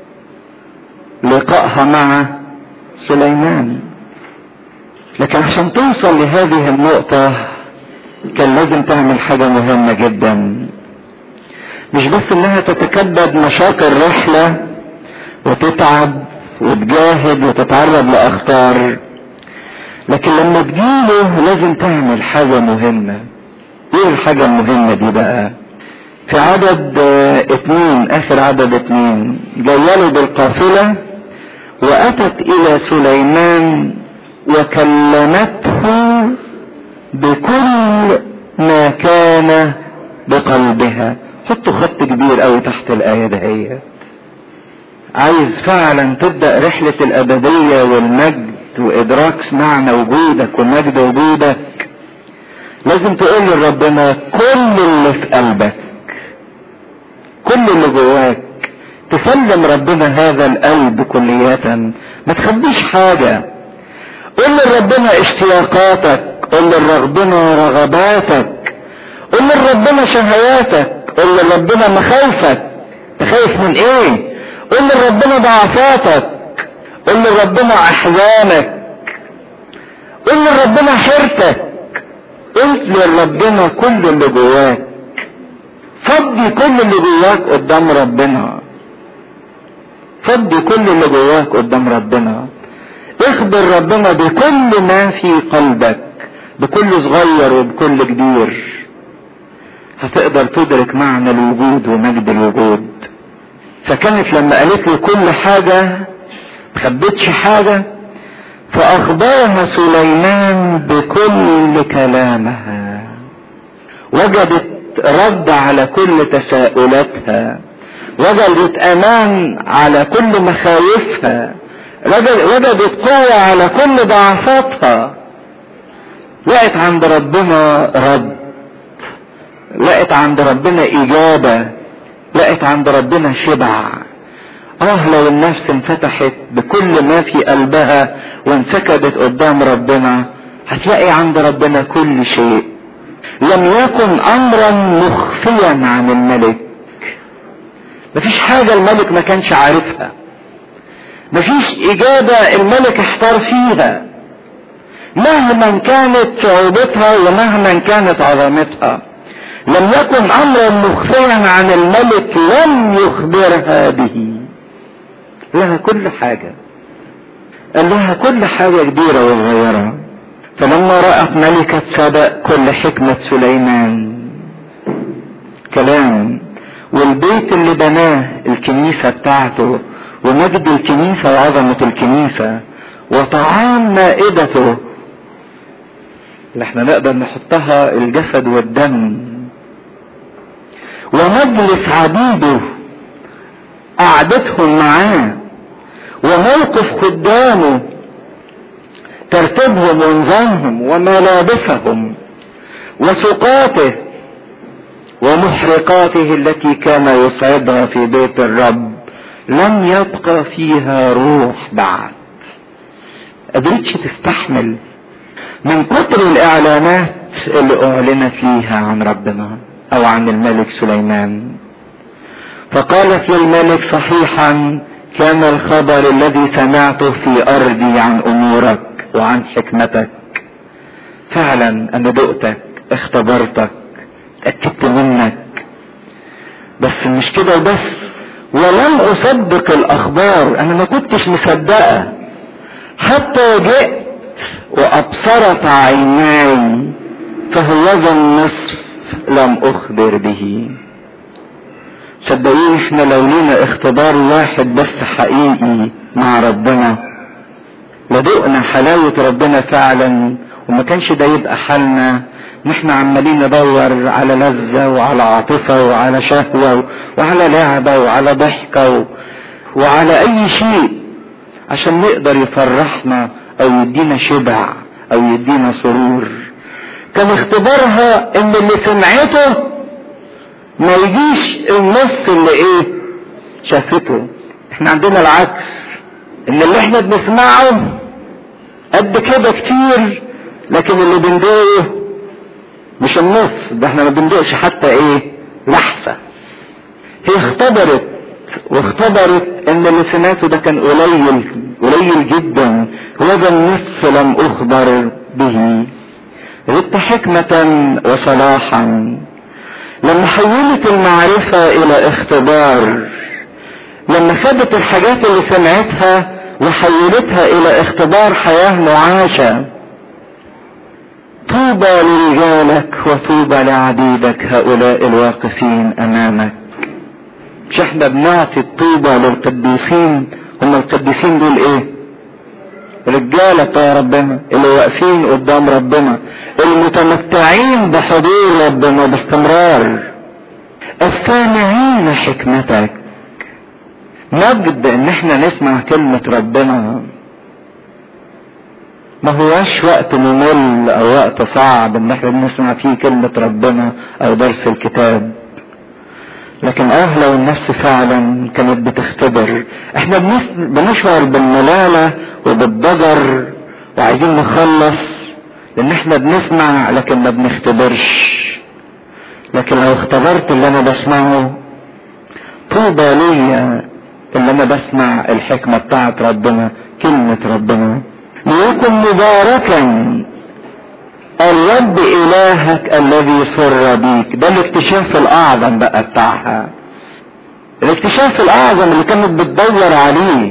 لقائها مع سليمان لكن عشان توصل لهذه النقطة كان لازم تعمل حاجة مهمة جدا مش بس انها تتكبد مشاق الرحلة وتتعب وتجاهد وتتعرض لاخطار لكن لما تجيله لازم تعمل حاجة مهمة ايه الحاجة المهمة دي بقى في عدد اتنين اخر عدد اتنين جايله بالقافلة واتت الى سليمان وكلمته بكل ما كان بقلبها حطوا خط كبير قوي تحت الآية دهيت عايز فعلا تبدأ رحلة الأبدية والمجد وإدراك معنى وجودك ومجد وجودك لازم تقول لربنا كل اللي في قلبك كل اللي جواك تسلم ربنا هذا القلب كلية ما تخبيش حاجة قول لربنا اشتياقاتك قول لربنا رغباتك قول لربنا شهواتك قول لربنا مخاوفك تخايف من ايه قول لربنا ضعفاتك قول لربنا احزانك قول لربنا حيرتك قل لربنا كل اللي جواك فضي كل اللي جواك قدام ربنا فضي كل اللي جواك قدام ربنا اخبر ربنا بكل ما في قلبك بكل صغير وبكل كبير هتقدر تدرك معنى الوجود ومجد الوجود فكانت لما قالت له كل حاجة مخبتش حاجة فأخبرها سليمان بكل كلامها وجدت رد على كل تساؤلاتها وجدت أمان على كل مخاوفها وجدت قوة على كل ضعفاتها لقت عند ربنا رد لقت عند ربنا إجابة لقت عند ربنا شبع اه لو النفس انفتحت بكل ما في قلبها وانسكبت قدام ربنا هتلاقي عند ربنا كل شيء لم يكن امرا مخفيا عن الملك مفيش حاجة الملك ما كانش عارفها مفيش اجابة الملك احتار فيها مهما كانت صعوبتها ومهما كانت عظمتها لم يكن امرا مخفيا عن الملك لم يخبرها به لها كل حاجة قال لها كل حاجة كبيرة وصغيرة فلما رأت ملكة سبأ كل حكمة سليمان كلام والبيت اللي بناه الكنيسة بتاعته ومجد الكنيسة وعظمة الكنيسة وطعام مائدته اللي احنا نقدر نحطها الجسد والدم ومجلس عبيده قعدتهم معاه وموقف خدامه ترتيبهم ونظامهم وملابسهم وسقاته ومحرقاته التي كان يصعدها في بيت الرب لم يبقى فيها روح بعد قدرتش تستحمل من كتر الاعلانات اللي اعلنت ليها عن ربنا او عن الملك سليمان فقالت للملك صحيحا كان الخبر الذي سمعته في ارضي عن امورك وعن حكمتك فعلا انا دقتك اختبرتك اتاكدت منك بس مش كده وبس ولم اصدق الاخبار انا ما كنتش مصدقه حتى جئت وابصرت عيناي فهوذا النصف لم اخبر به صدقوني احنا لو لينا اختبار واحد بس حقيقي مع ربنا لدقنا حلاوة ربنا فعلا وما كانش ده يبقى حالنا ان احنا عمالين ندور على لذة وعلى عاطفة وعلى شهوة وعلى لعبة وعلى ضحكة وعلى اي شيء عشان نقدر يفرحنا او يدينا شبع او يدينا سرور كان اختبارها ان اللي سمعته ما يجيش النص اللي ايه شافته احنا عندنا العكس ان اللي احنا بنسمعه قد كده كتير لكن اللي بندوقه مش النص ده احنا ما بندوقش حتى ايه لحظة هي اختبرت واختبرت ان اللي سمعته ده كان قليل قليل جدا وهذا النصف لم اخبر به غبت حكمة وصلاحا لما حولت المعرفة الى اختبار لما خدت الحاجات اللي سمعتها وحولتها الى اختبار حياة معاشة طوبى لرجالك وطوبى لعبيدك هؤلاء الواقفين امامك مش احنا بنعطي الطوبى للقديسين هم القديسين دول ايه رجالة بتوع ربنا اللي واقفين قدام ربنا المتمتعين بحضور ربنا باستمرار السامعين حكمتك مجد ان احنا نسمع كلمة ربنا ما هواش وقت ممل او وقت صعب ان احنا بنسمع فيه كلمة ربنا او درس الكتاب لكن اه لو النفس فعلا كانت بتختبر احنا بنشعر بالملالة وبالضجر وعايزين نخلص لان احنا بنسمع لكن ما بنختبرش لكن لو اختبرت اللي انا بسمعه طوبى ليا اللي انا بسمع الحكمة بتاعت ربنا كلمة ربنا ليكن مباركا الرب الهك الذي سر بيك ده الاكتشاف الاعظم بقى بتاعها الاكتشاف الاعظم اللي كانت بتدور عليه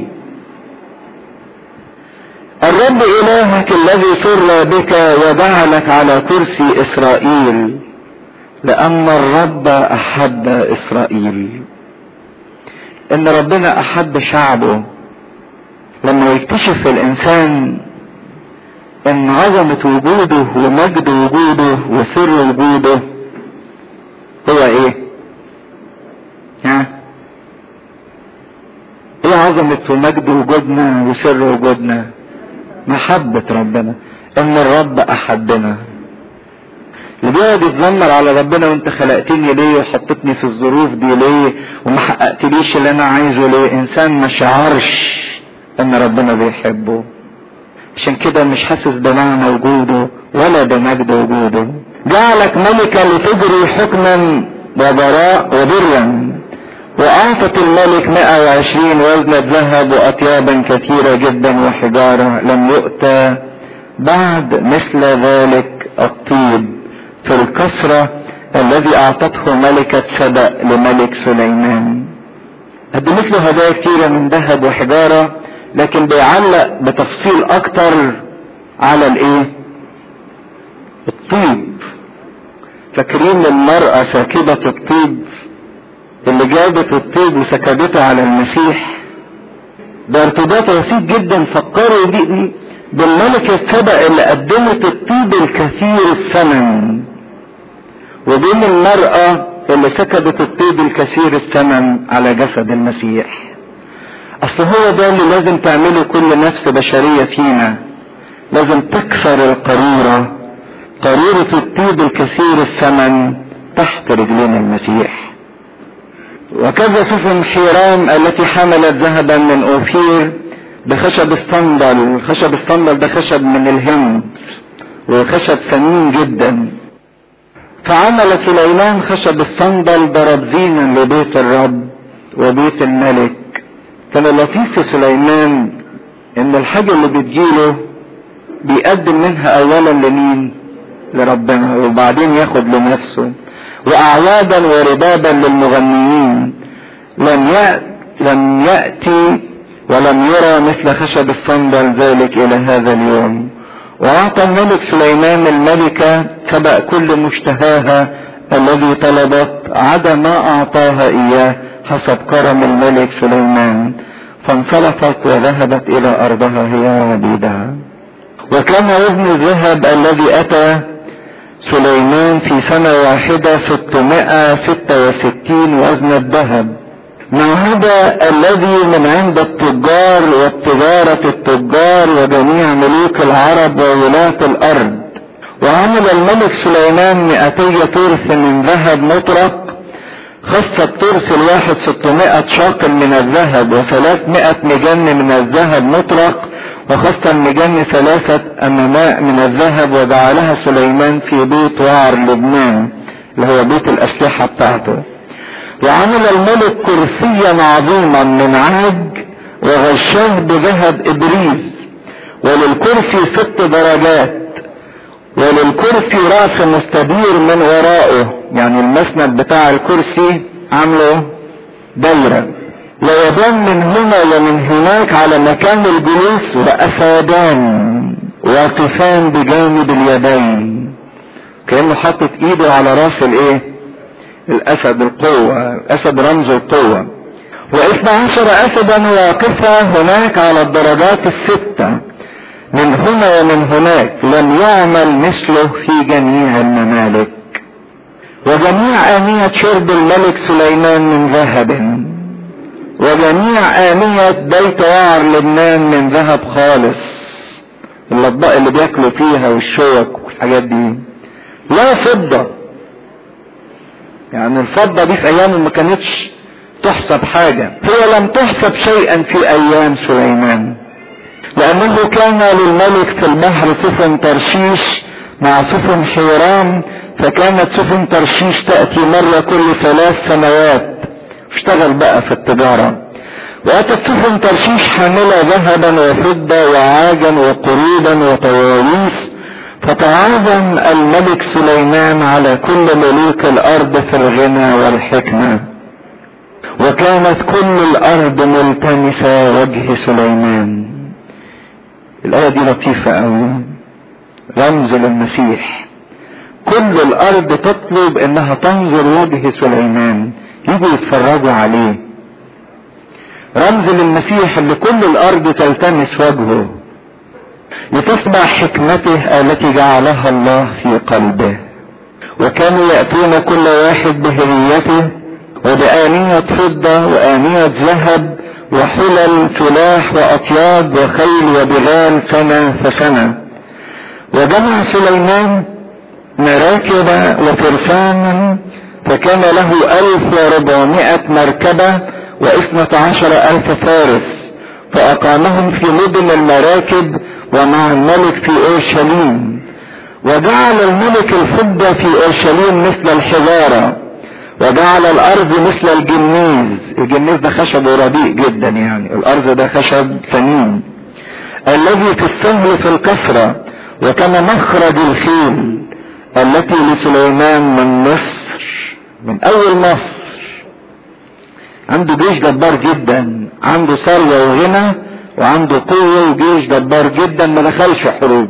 الرب الهك الذي سر بك وجعلك على كرسي اسرائيل لان الرب احب اسرائيل ان ربنا احب شعبه لما يكتشف الانسان ان عظمة وجوده ومجد وجوده وسر وجوده هو ايه ها ايه عظمة ومجد وجودنا وسر وجودنا محبة ربنا ان الرب احبنا اللي بيقعد يتذمر على ربنا وانت خلقتني ليه وحطتني في الظروف دي ليه وما حققتليش اللي انا عايزه ليه انسان ما شعرش ان ربنا بيحبه عشان كده مش حاسس بمعنى وجوده ولا بمجد وجوده جعلك ملكا لتجري حكما وبراء وبرا واعطت الملك 120 وزنة ذهب واطيابا كثيرة جدا وحجارة لم يؤتى بعد مثل ذلك الطيب في الكسرة الذي اعطته ملكة سبأ لملك سليمان قدمت له هدايا كثيرة من ذهب وحجارة لكن بيعلق بتفصيل اكتر على الايه الطيب فاكرين المرأة ساكبة الطيب اللي جابت الطيب وسكبته على المسيح ده ارتباط بسيط جدا فكروا دي بالملكة سبق اللي قدمت الطيب الكثير الثمن وبين المرأة اللي سكبت الطيب الكثير الثمن على جسد المسيح اصل هو ده اللي لازم تعمله كل نفس بشرية فينا لازم تكسر القارورة قارورة الطيب الكثير الثمن تحت رجلين المسيح وكذا سفن حيرام التي حملت ذهبا من اوفير بخشب الصندل خشب الصندل ده خشب من الهند وخشب ثمين جدا فعمل سليمان خشب الصندل ضرب زينا لبيت الرب وبيت الملك كان اللطيف في سليمان ان الحاجة اللي بتجيله بيقدم منها اولا لمين لربنا وبعدين ياخد لنفسه واعوادا وربابا للمغنيين لم يأت لم يأتي ولم يرى مثل خشب الصندل ذلك الى هذا اليوم واعطى الملك سليمان الملكة سبق كل مشتهاها الذي طلبت عدا ما اعطاها اياه حسب كرم الملك سليمان فانصرفت وذهبت الى ارضها هي وعبيدها وكان وزن الذهب الذي اتى سليمان في سنة واحدة 666 وزن الذهب مع هذا الذي من عند التجار والتجارة التجار وجميع ملوك العرب وولاة الأرض وعمل الملك سليمان مئتي ترس من ذهب مطرق خص الترس الواحد 600 شاقل من الذهب وثلاثمائة مجن من الذهب مطرق وخص المجن ثلاثة أمناء من الذهب وجعلها سليمان في بيت وعر لبنان اللي هو بيت الأسلحة بتاعته وعمل الملك كرسيا عظيما من عاج وغشاه بذهب ابريز وللكرسي ست درجات وللكرسي رأس مستدير من ورائه يعني المسند بتاع الكرسي عامله دايرة ويدان من هنا ومن هناك على مكان الجلوس وأسادان واقفان بجانب اليدين كأنه حاطط ايده على راس الايه الاسد القوة الاسد رمز القوة واثنى عشر اسدا واقفة هناك على الدرجات الستة من هنا ومن هناك لم يعمل مثله في جميع الممالك وجميع آنية شرب الملك سليمان من ذهب وجميع آنية بيت وعر لبنان من ذهب خالص الأطباق اللي بياكلوا فيها والشوك والحاجات دي لا فضة يعني الفضة دي في أيام ما كانتش تحسب حاجة هي لم تحسب شيئا في أيام سليمان لأنه كان للملك في البحر سفن ترشيش مع سفن حيران فكانت سفن ترشيش تأتي مرة كل ثلاث سنوات اشتغل بقى في التجارة وأتت سفن ترشيش حاملة ذهبا وفضة وعاجا وقرودا وطواليس فتعاظم الملك سليمان على كل ملوك الأرض في الغنى والحكمة وكانت كل الأرض ملتمسة وجه سليمان الآية دي لطيفة أوي رمز للمسيح كل الأرض تطلب إنها تنظر وجه سليمان يجوا يتفرجوا عليه رمز للمسيح اللي كل الأرض تلتمس وجهه لتسمع حكمته التي جعلها الله في قلبه وكانوا يأتون كل واحد بهديته وبآنية فضة وآنية ذهب وحلل سلاح وأطياب وخيل وبغال سنة فسنة وجمع سليمان مراكب وفرسانا فكان له ألف وربعمائة مركبة واثنة عشر ألف فارس فأقامهم في مدن المراكب ومع الملك في أورشليم وجعل الملك الفضة في أورشليم مثل الحجارة وجعل الأرض مثل الجنيز الجنيز ده خشب رديء جدا يعني الأرض ده خشب ثمين الذي في السهل في الكسرة وكان مخرج الخيل التي لسليمان من مصر من أول مصر عنده جيش جبار جدا عنده ثروة وغنى وعنده قوة وجيش جبار جدا ما دخلش حروب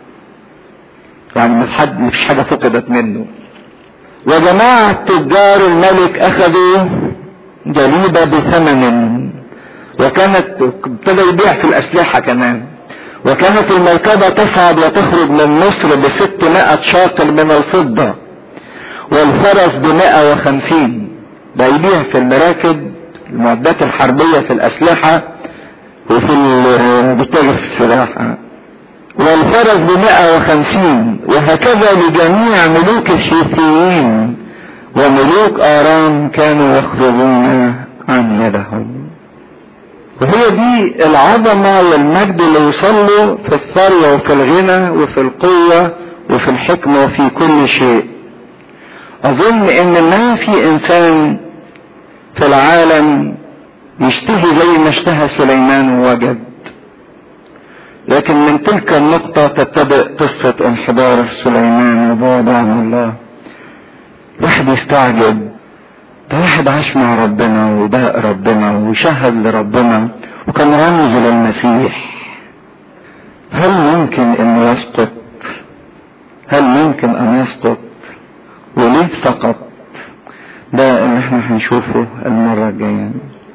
يعني مش حد مش حاجة فقدت منه وجماعة تجار الملك اخذوا جليبة بثمن وكانت ابتدى يبيع في الاسلحة كمان وكانت المركبة تصعد وتخرج من مصر بستمائة شاقل من الفضة والفرس بمائة وخمسين ده يبيع في المراكب المعدات الحربية في الاسلحة وفي بتاجر في السلاح والفرس بمائة وخمسين وهكذا لجميع ملوك الحيثيين وملوك آرام كانوا يخرجون عن يدهم وهي دي العظمة والمجد اللي وصلوا في الثروة وفي الغنى وفي القوة وفي الحكمة وفي كل شيء اظن ان ما في انسان في العالم يشتهي زي ما اشتهى سليمان ووجد لكن من تلك النقطة تبتدئ قصة انحدار سليمان وبعد عن الله واحد يستعجب ده واحد عاش مع ربنا وداق ربنا وشهد لربنا وكان رمز للمسيح هل ممكن انه يسقط هل ممكن ان يسقط وليه سقط ده اللي احنا هنشوفه المرة الجاية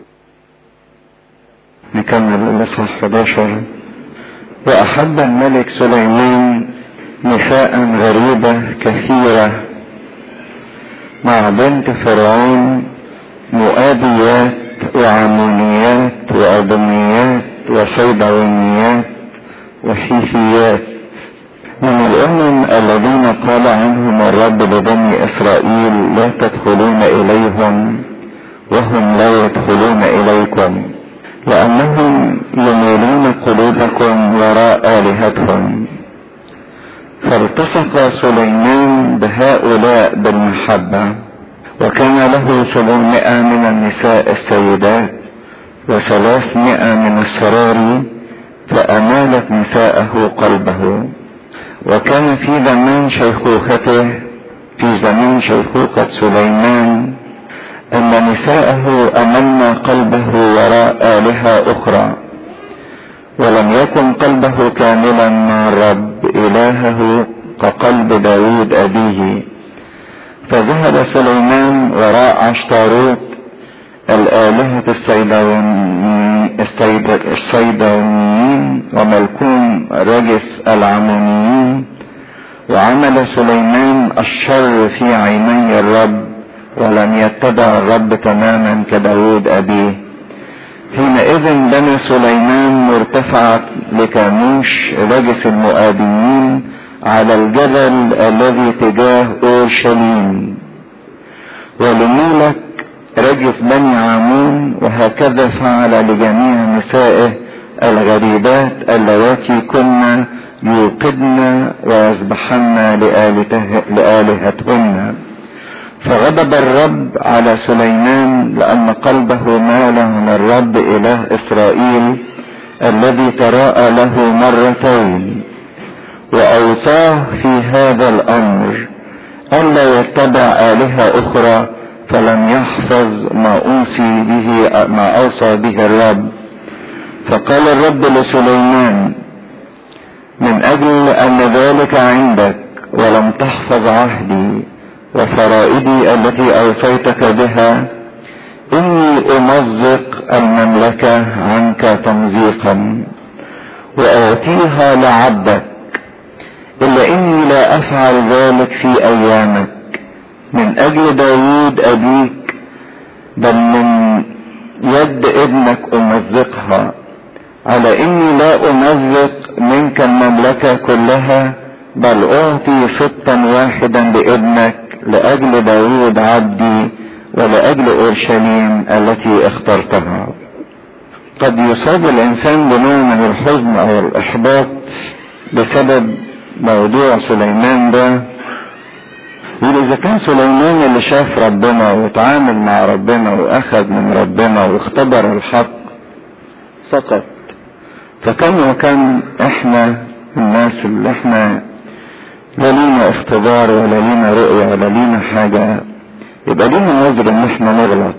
نكمل الاصحاح 11 واحب الملك سليمان نساء غريبة كثيرة مع بنت فرعون مؤابيات وعمونيات وأدميات وصيدعونيات وحيثيات من الأمم الذين قال عنهم الرب لبني إسرائيل لا تدخلون إليهم وهم لا يدخلون إليكم لأنهم يميلون قلوبكم وراء آلهتهم فالتصق سليمان بهؤلاء بالمحبة وكان له سبعمائة من النساء السيدات وثلاثمائة من السراري فأمالت نساءه قلبه وكان في زمان شيخوخته في زمان شيخوخة سليمان أن نساءه أملن قلبه وراء آلهة أخرى ولم يكن قلبه كاملا مع الرب إلهه كقلب داود أبيه فذهب سليمان وراء عشتاروت الآلهة الصيدونيين وملكون رجس العمونيين وعمل سليمان الشر في عيني الرب ولم يتبع الرب تماما كداود أبيه حينئذ بنى سليمان مرتفعة لكاموش رجس المؤابيين على الجبل الذي تجاه اورشليم ولمولك رجس بني عامون وهكذا فعل لجميع نسائه الغريبات اللواتي كن يوقدن ويذبحن لآلهتهن فغضب الرب على سليمان لأن قلبه مال من الرب إله إسرائيل الذي تراءى له مرتين وأوصاه في هذا الأمر ألا يتبع آلهة أخرى فلم يحفظ ما أوصي به ما أوصى به الرب فقال الرب لسليمان من أجل أن ذلك عندك ولم تحفظ عهدي وفرائدي التي أوصيتك بها إني أمزق المملكة عنك تمزيقا وأعطيها لعبدك إلا إني لا أفعل ذلك في أيامك من أجل داوود أبيك بل من يد ابنك أمزقها على إني لا أمزق منك المملكة كلها بل أعطي ستا واحدا لابنك لأجل داوود عبدي ولأجل أورشليم التي اخترتها قد يصاب الإنسان بنوع من الحزن أو الإحباط بسبب موضوع سليمان ده يقول إذا كان سليمان اللي شاف ربنا وتعامل مع ربنا وأخذ من ربنا واختبر الحق سقط فكم وكم إحنا الناس اللي إحنا لا لينا اختبار ولا لينا رؤية ولا لينا حاجة يبقى لينا عذر ان احنا نغلط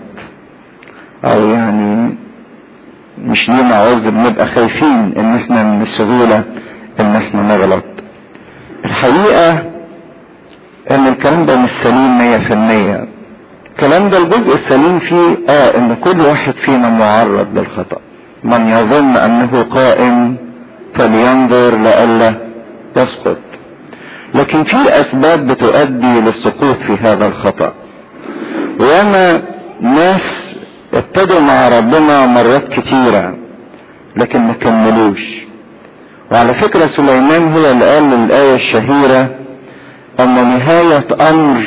او يعني مش لينا عذر نبقى خايفين ان احنا من السهولة ان احنا نغلط الحقيقة ان الكلام ده مش سليم مية في المية الكلام ده الجزء السليم فيه اه ان كل واحد فينا معرض للخطأ من يظن انه قائم فلينظر لئلا يسقط لكن في اسباب بتؤدي للسقوط في هذا الخطأ وياما ناس ابتدوا مع ربنا مرات كتيرة لكن ما كملوش وعلى فكرة سليمان هو اللي قال الآية الشهيرة أن نهاية أمر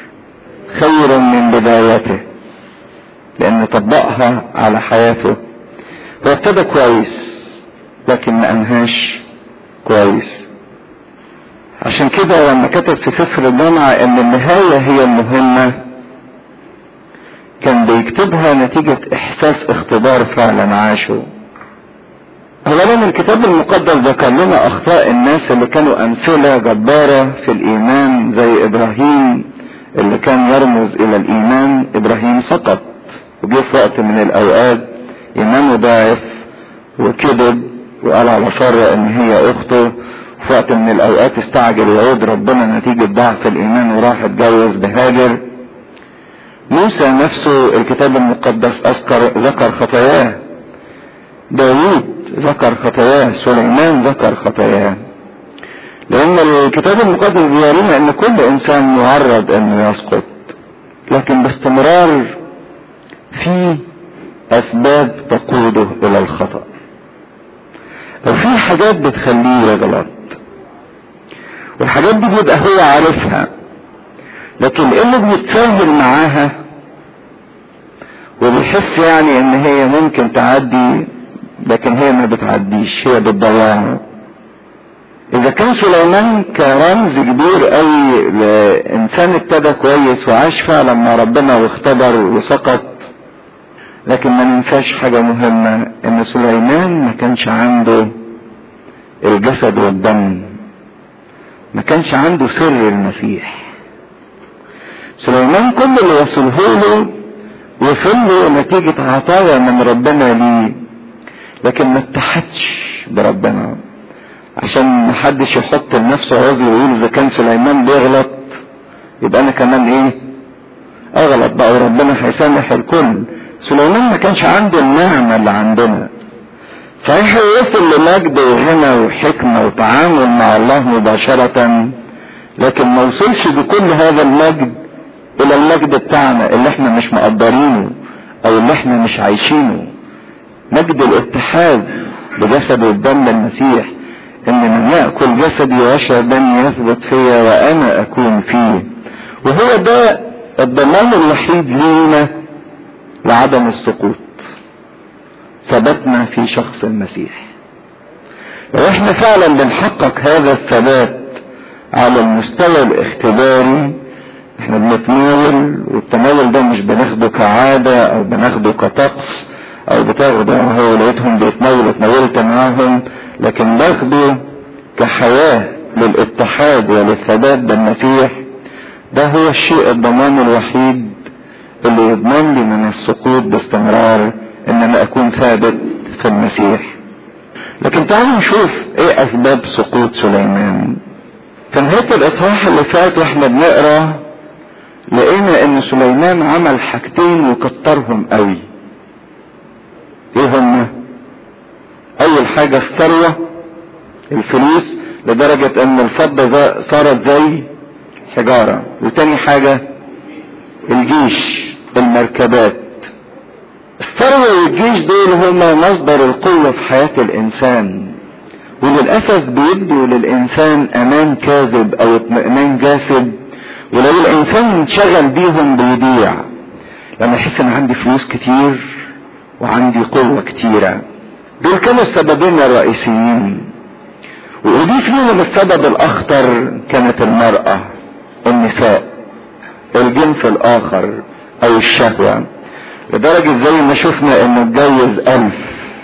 خير من بدايته لأن طبقها على حياته هو ابتدى كويس لكن ما أنهاش كويس عشان كده لما كتب في سفر الجامعة ان النهاية هي المهمة كان بيكتبها نتيجة احساس اختبار فعلا عاشه اولا الكتاب المقدس ذكر لنا اخطاء الناس اللي كانوا امثلة جبارة في الايمان زي ابراهيم اللي كان يرمز الى الايمان ابراهيم سقط وجه في وقت من الاوقات ايمانه ضعف وكذب وقال على سارة ان هي اخته في وقت من الاوقات استعجل وعود ربنا نتيجة ضعف الايمان وراح اتجوز بهاجر موسى نفسه الكتاب المقدس اذكر ذكر خطاياه داوود ذكر خطاياه سليمان ذكر خطاياه لان الكتاب المقدس بيورينا ان كل انسان معرض انه يسقط لكن باستمرار في اسباب تقوده الى الخطأ وفي حاجات بتخليه يغلط والحاجات دي بيبقى هو عارفها لكن اللي بيتساهل معاها وبيحس يعني ان هي ممكن تعدي لكن هي ما بتعديش هي بتضيعه اذا كان سليمان كرمز كبير قوي لانسان ابتدى كويس وعاش فعلا مع ربنا واختبر وسقط لكن ما ننساش حاجة مهمة ان سليمان ما كانش عنده الجسد والدم ما كانش عنده سر المسيح سليمان كل اللي وصله له وصل له نتيجة عطايا من ربنا ليه لكن ما اتحدش بربنا عشان محدش يحط لنفسه عذر ويقول اذا كان سليمان بيغلط يبقى انا كمان ايه اغلط بقى وربنا هيسامح الكل سليمان ما كانش عنده النعمة اللي عندنا صحيح وصل لمجد وغنى وحكمة وتعامل مع الله مباشرة لكن ما وصلش بكل هذا المجد الى المجد بتاعنا اللي احنا مش مقدرينه او اللي احنا مش عايشينه مجد الاتحاد بجسد والدم المسيح ان من يأكل جسدي ويشرب دمي يثبت فيا وانا اكون فيه وهو ده الضمان الوحيد لينا لعدم السقوط ثبتنا في شخص المسيح لو احنا فعلا بنحقق هذا الثبات على المستوى الاختباري احنا بنتناول والتناول ده مش بناخده كعادة او بناخده كطقس او بتاخده هو لقيتهم بيتناولوا اتناولت معاهم لكن باخده كحياة للاتحاد وللثبات بالمسيح ده هو الشيء الضمان الوحيد اللي يضمن لي من السقوط باستمرار ان انا اكون ثابت في المسيح لكن تعالوا نشوف ايه اسباب سقوط سليمان في نهاية الاصحاح اللي فات واحنا بنقرا لقينا ان سليمان عمل حاجتين وكترهم قوي ايه هما اول حاجة الثروة الفلوس لدرجة ان الفضة صارت زي حجارة وتاني حاجة الجيش المركبات الثروة والجيش دول هما مصدر القوة في حياة الانسان وللأسف بيدوا للإنسان أمان كاذب أو اطمئنان جاسد ولو الإنسان انشغل بيهم بيضيع لما يحس إن عندي فلوس كتير وعندي قوة كتيرة دول كانوا السببين الرئيسيين وأضيف لهم السبب الأخطر كانت المرأة النساء الجنس الآخر أو الشهوة لدرجة زي ما شفنا إنه اتجوز ألف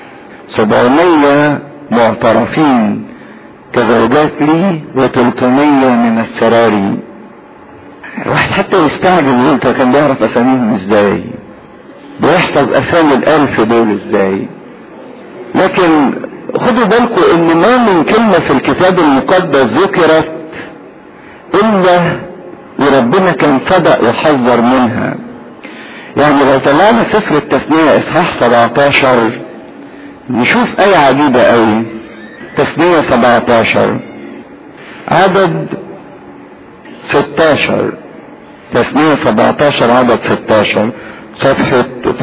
سبعمية معترفين كزوجات لي وتلتمية من السراري الواحد حتى يستعجل يقول كان بيعرف اساميهم ازاي بيحفظ اسامي الالف دول ازاي لكن خدوا بالكم ان ما من كلمة في الكتاب المقدس ذكرت الا وربنا كان صدق وحذر منها يعني لو طلعنا سفر التثنية اصحاح 17 نشوف آية عجيبة قوي تثنية 17 عدد 16 تثنية 17 عدد 16 صفحة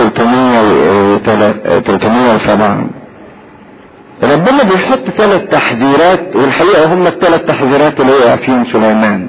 307 ربنا بيحط ثلاث تحذيرات والحقيقة هم الثلاث تحذيرات اللي وقع فيهم سليمان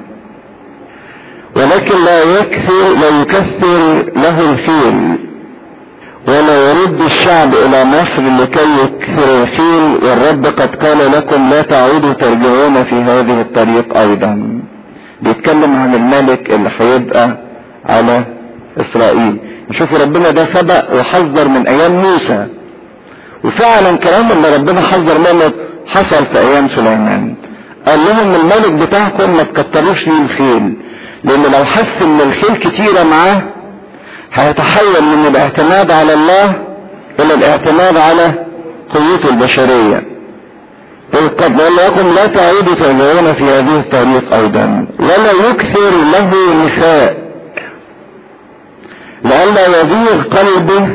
ولكن لا يكثر لا يكثر له الخير ولا يرد الشعب الى مصر لكي يكثر الخيل والرب قد قال لكم لا تعودوا ترجعون في هذه الطريق ايضا بيتكلم عن الملك اللي هيبقى على اسرائيل شوفوا ربنا ده سبق وحذر من ايام موسى وفعلا كلام اللي ربنا حذر منه حصل في ايام سليمان قال لهم الملك بتاعكم ما تكتروش ليه الخيل لان لو حس ان الخيل كتيره معاه هيتحول من الاعتماد على الله الى الاعتماد على قوته البشريه قد لكم لا تعودوا ترجعون في هذه الطريق ايضا ولا يكثر له نساء لئلا يزيغ قلبه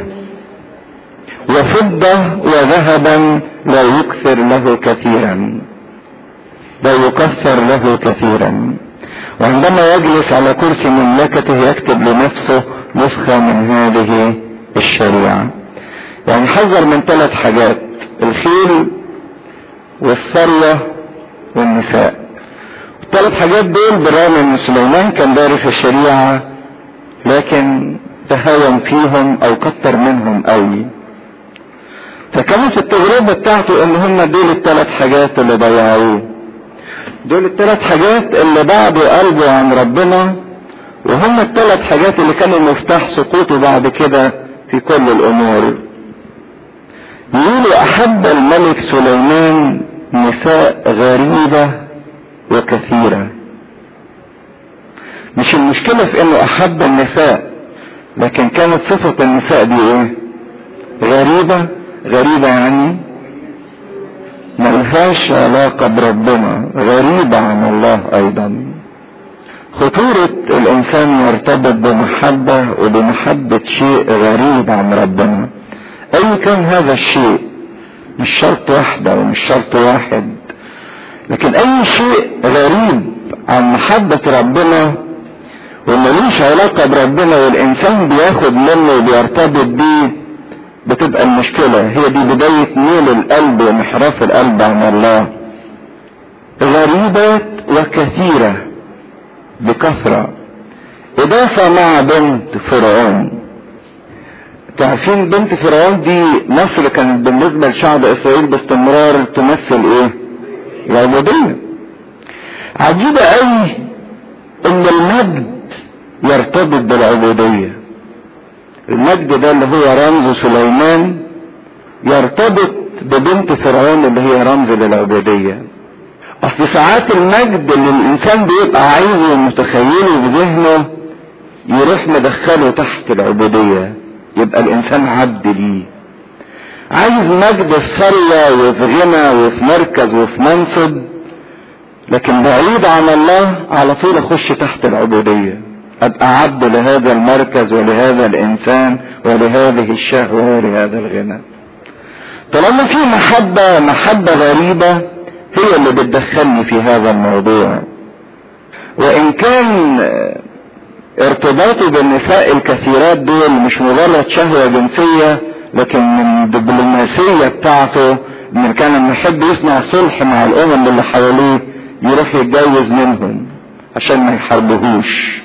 وفضة وذهبا لا يكثر له كثيرا لا يكثر له كثيرا وعندما يجلس على كرسي مملكته يكتب لنفسه نسخة من هذه الشريعة يعني حذر من ثلاث حاجات الخيل والثروة والنساء الثلاث حاجات دول بالرغم ان سليمان كان دارس الشريعة لكن تهاون فيهم او كتر منهم قوي فكانت التجربة بتاعته ان هم دول الثلاث حاجات اللي ضيعوه دول الثلاث حاجات اللي بعدوا قلبه عن ربنا وهم الثلاث حاجات اللي كانوا مفتاح سقوطه بعد كده في كل الامور يقولوا احب الملك سليمان نساء غريبة وكثيرة مش المشكلة في انه احب النساء لكن كانت صفة النساء دي ايه غريبة غريبة يعني ملهاش علاقة بربنا غريبة عن الله ايضا خطورة الانسان يرتبط بمحبة وبمحبة شيء غريب عن ربنا اي كان هذا الشيء مش شرط واحدة ومش شرط واحد لكن اي شيء غريب عن محبة ربنا وملوش علاقة بربنا والانسان بياخد منه وبيرتبط بيه بتبقى المشكلة هي دي بداية ميل القلب وانحراف القلب عن الله غريبة وكثيرة بكثرة اضافة مع بنت فرعون تعرفين بنت فرعون دي مصر كانت بالنسبة لشعب اسرائيل باستمرار تمثل ايه العبودية عجيبة قوي ان المجد يرتبط بالعبودية المجد ده اللي هو رمز سليمان يرتبط ببنت فرعون اللي هي رمز للعبودية اصل ساعات المجد اللي الانسان بيبقى عايزه ومتخيله بذهنه يروح مدخله تحت العبودية يبقى الانسان عبد ليه عايز مجد في ثروة وفي غنى وفي مركز وفي منصب لكن بعيد عن الله على طول اخش تحت العبودية ابقى عبد لهذا المركز ولهذا الانسان ولهذه الشهوة ولهذا الغنى طالما في محبة محبة غريبة هي اللي بتدخلني في هذا الموضوع وان كان ارتباطي بالنساء الكثيرات دول مش مجرد شهوة جنسية لكن من الدبلوماسية بتاعته ان كان لما يحب يصنع صلح مع الامم اللي حواليه يروح يتجوز منهم عشان ما يحاربوهوش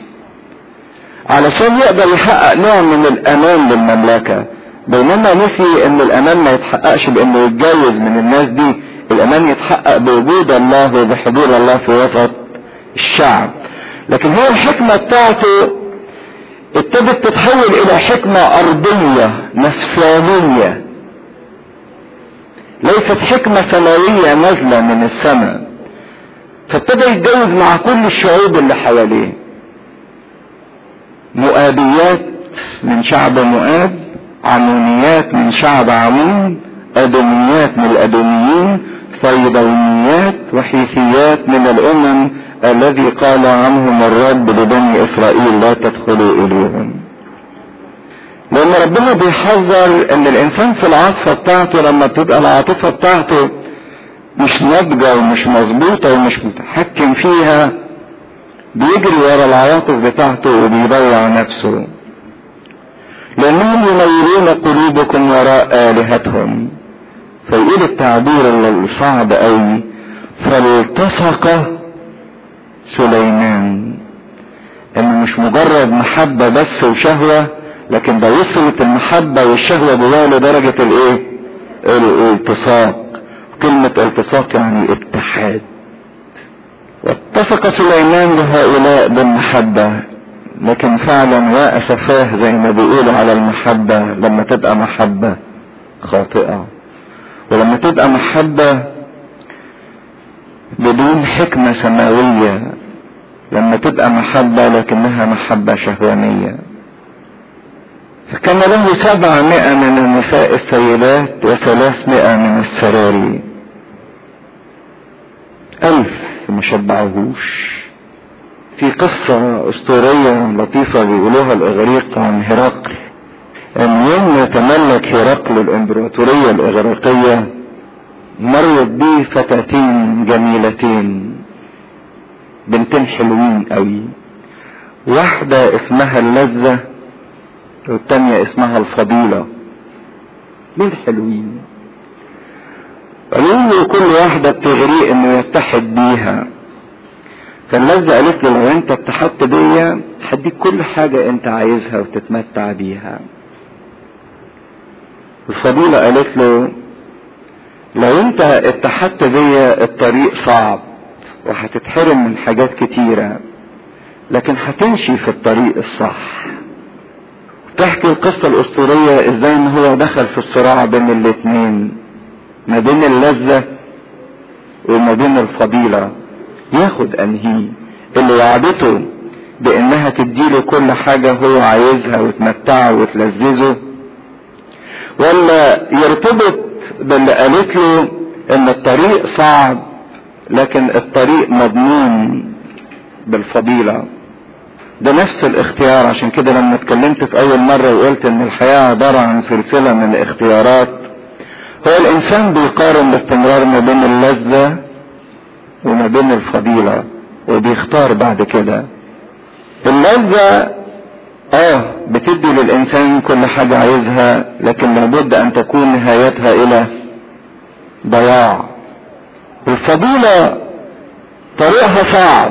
علشان يقدر يحقق نوع من الامان للمملكة بينما نسي ان الامان ما يتحققش بانه يتجوز من الناس دي الامان يتحقق بوجود الله وبحضور الله في وسط الشعب لكن هو الحكمة بتاعته ابتدت تتحول الى حكمة ارضية نفسانية ليست حكمة سماوية نازلة من السماء فابتدى يتجوز مع كل الشعوب اللي حواليه مؤابيات من شعب مؤاب عمونيات من شعب عمون ادوميات من الادوميين صيدونيات وحيثيات من الامم الذي قال عنهم الرب لبني اسرائيل لا تدخلوا اليهم لان ربنا بيحذر ان الانسان في العاطفة بتاعته لما بتبقى العاطفة بتاعته مش ناضجة ومش مظبوطة ومش متحكم فيها بيجري ورا العواطف بتاعته وبيضيع نفسه لانهم يميلون قلوبكم وراء الهتهم فيقول التعبير الصعب قوي فالتصق سليمان انه مش مجرد محبة بس وشهوة لكن ده وصلت المحبة والشهوة جواه لدرجة الايه الالتصاق كلمة التصاق يعني اتحاد واتفق سليمان لهؤلاء بالمحبة لكن فعلا يا اسفاه زي ما بيقولوا على المحبة لما تبقى محبة خاطئة ولما تبقى محبة بدون حكمة سماوية لما تبقى محبة لكنها محبة شهوانية فكان له سبعمائة من النساء السيدات وثلاثمائة من السراري ألف ما شبعوهوش في قصة أسطورية لطيفة بيقولوها الإغريق عن هرقل أن يوم يتملك هرقل الإمبراطورية الإغريقية مرت بيه فتاتين جميلتين بنتين حلوين قوي واحدة اسمها اللذة والتانية اسمها الفضيلة مين حلوين قالوا له كل واحدة بتغريه انه يتحد بيها فاللذة قالت له لو انت اتحدت بيا هديك كل حاجة انت عايزها وتتمتع بيها الفضيلة قالت له لو انت اتحدت بيا الطريق صعب وهتتحرم من حاجات كتيرة لكن هتمشي في الطريق الصح تحكي القصة الأسطورية ازاي ان هو دخل في الصراع بين الاتنين ما بين اللذة وما بين الفضيلة ياخد انهي اللي وعدته بانها تديله كل حاجة هو عايزها وتمتعه وتلذذه ولا يرتبط باللي قالت له ان الطريق صعب لكن الطريق مضمون بالفضيلة ده نفس الاختيار عشان كده لما اتكلمت في اول مرة وقلت ان الحياة عبارة عن سلسلة من الاختيارات هو الانسان بيقارن باستمرار ما بين اللذة وما بين الفضيلة وبيختار بعد كده اللذة اه بتدي للانسان كل حاجة عايزها لكن لابد ان تكون نهايتها الى ضياع الفضيلة طريقها صعب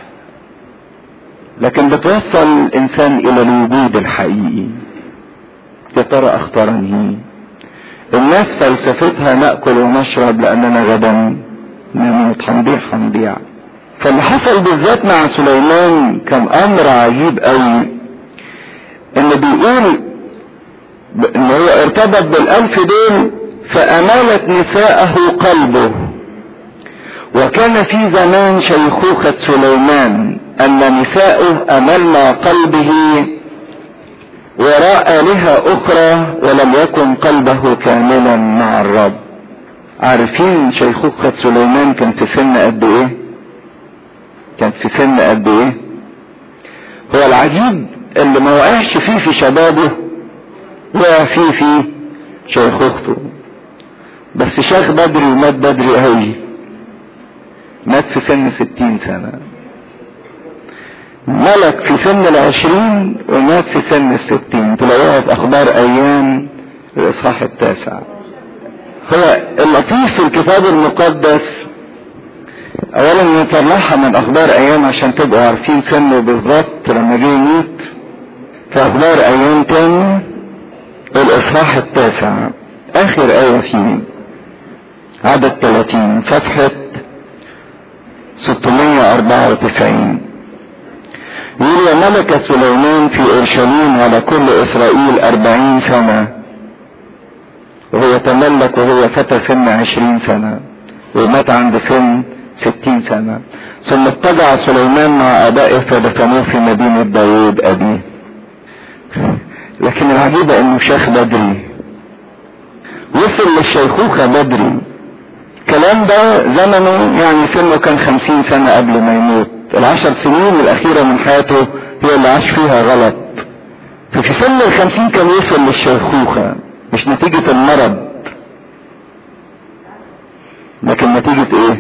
لكن بتوصل الانسان الى الوجود الحقيقي يا ترى اختار انهي الناس فلسفتها ناكل ونشرب لاننا غدا نموت هنضيع هنضيع فاللي حصل بالذات مع سليمان كان امر عجيب قوي ان بيقول ان هو ارتبط بالالف دول فامالت نساءه قلبه وكان في زمان شيخوخة سليمان ان نساؤه امل قلبه وراء آلهة أخرى ولم يكن قلبه كاملا مع الرب عارفين شيخوخة سليمان كان في سن قد ايه كان في سن قد ايه هو العجيب اللي ما وقعش فيه في شبابه وقع فيه في شيخوخته بس شاخ بدري ومات بدري قوي مات في سن ستين سنة ملك في سن العشرين ومات في سن الستين تلاقوها في اخبار ايام الاصحاح التاسع هو اللطيف في الكتاب المقدس اولا نطلعها من اخبار ايام عشان تبقوا عارفين سنه بالظبط لما جه يموت في اخبار ايام تاني الاصحاح التاسع اخر ايه فيه عدد 30 صفحة 694 يقول وملك سليمان في اورشليم على كل اسرائيل اربعين سنة وهو تملك وهو فتى سن عشرين سنة ومات عند سن ستين سنة ثم اتبع سليمان مع ابائه فدفنوه في مدينة داوود ابيه لكن العجيبة انه شيخ بدري وصل للشيخوخة بدري الكلام ده زمنه يعني سنه كان خمسين سنة قبل ما يموت العشر سنين الاخيرة من حياته هي اللي عاش فيها غلط ففي سن الخمسين كان وصل للشيخوخة مش نتيجة المرض لكن نتيجة ايه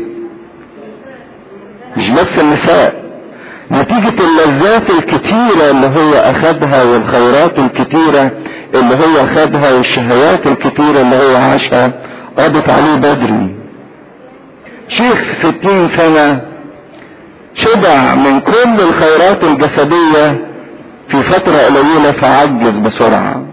مش بس النساء نتيجة اللذات الكتيرة اللي هو اخدها والخيرات الكتيرة اللي هو اخدها والشهوات الكتيرة اللي هو عاشها قضت عليه بدري شيخ في ستين سنة شبع من كل الخيرات الجسدية في فترة قليلة فعجز بسرعة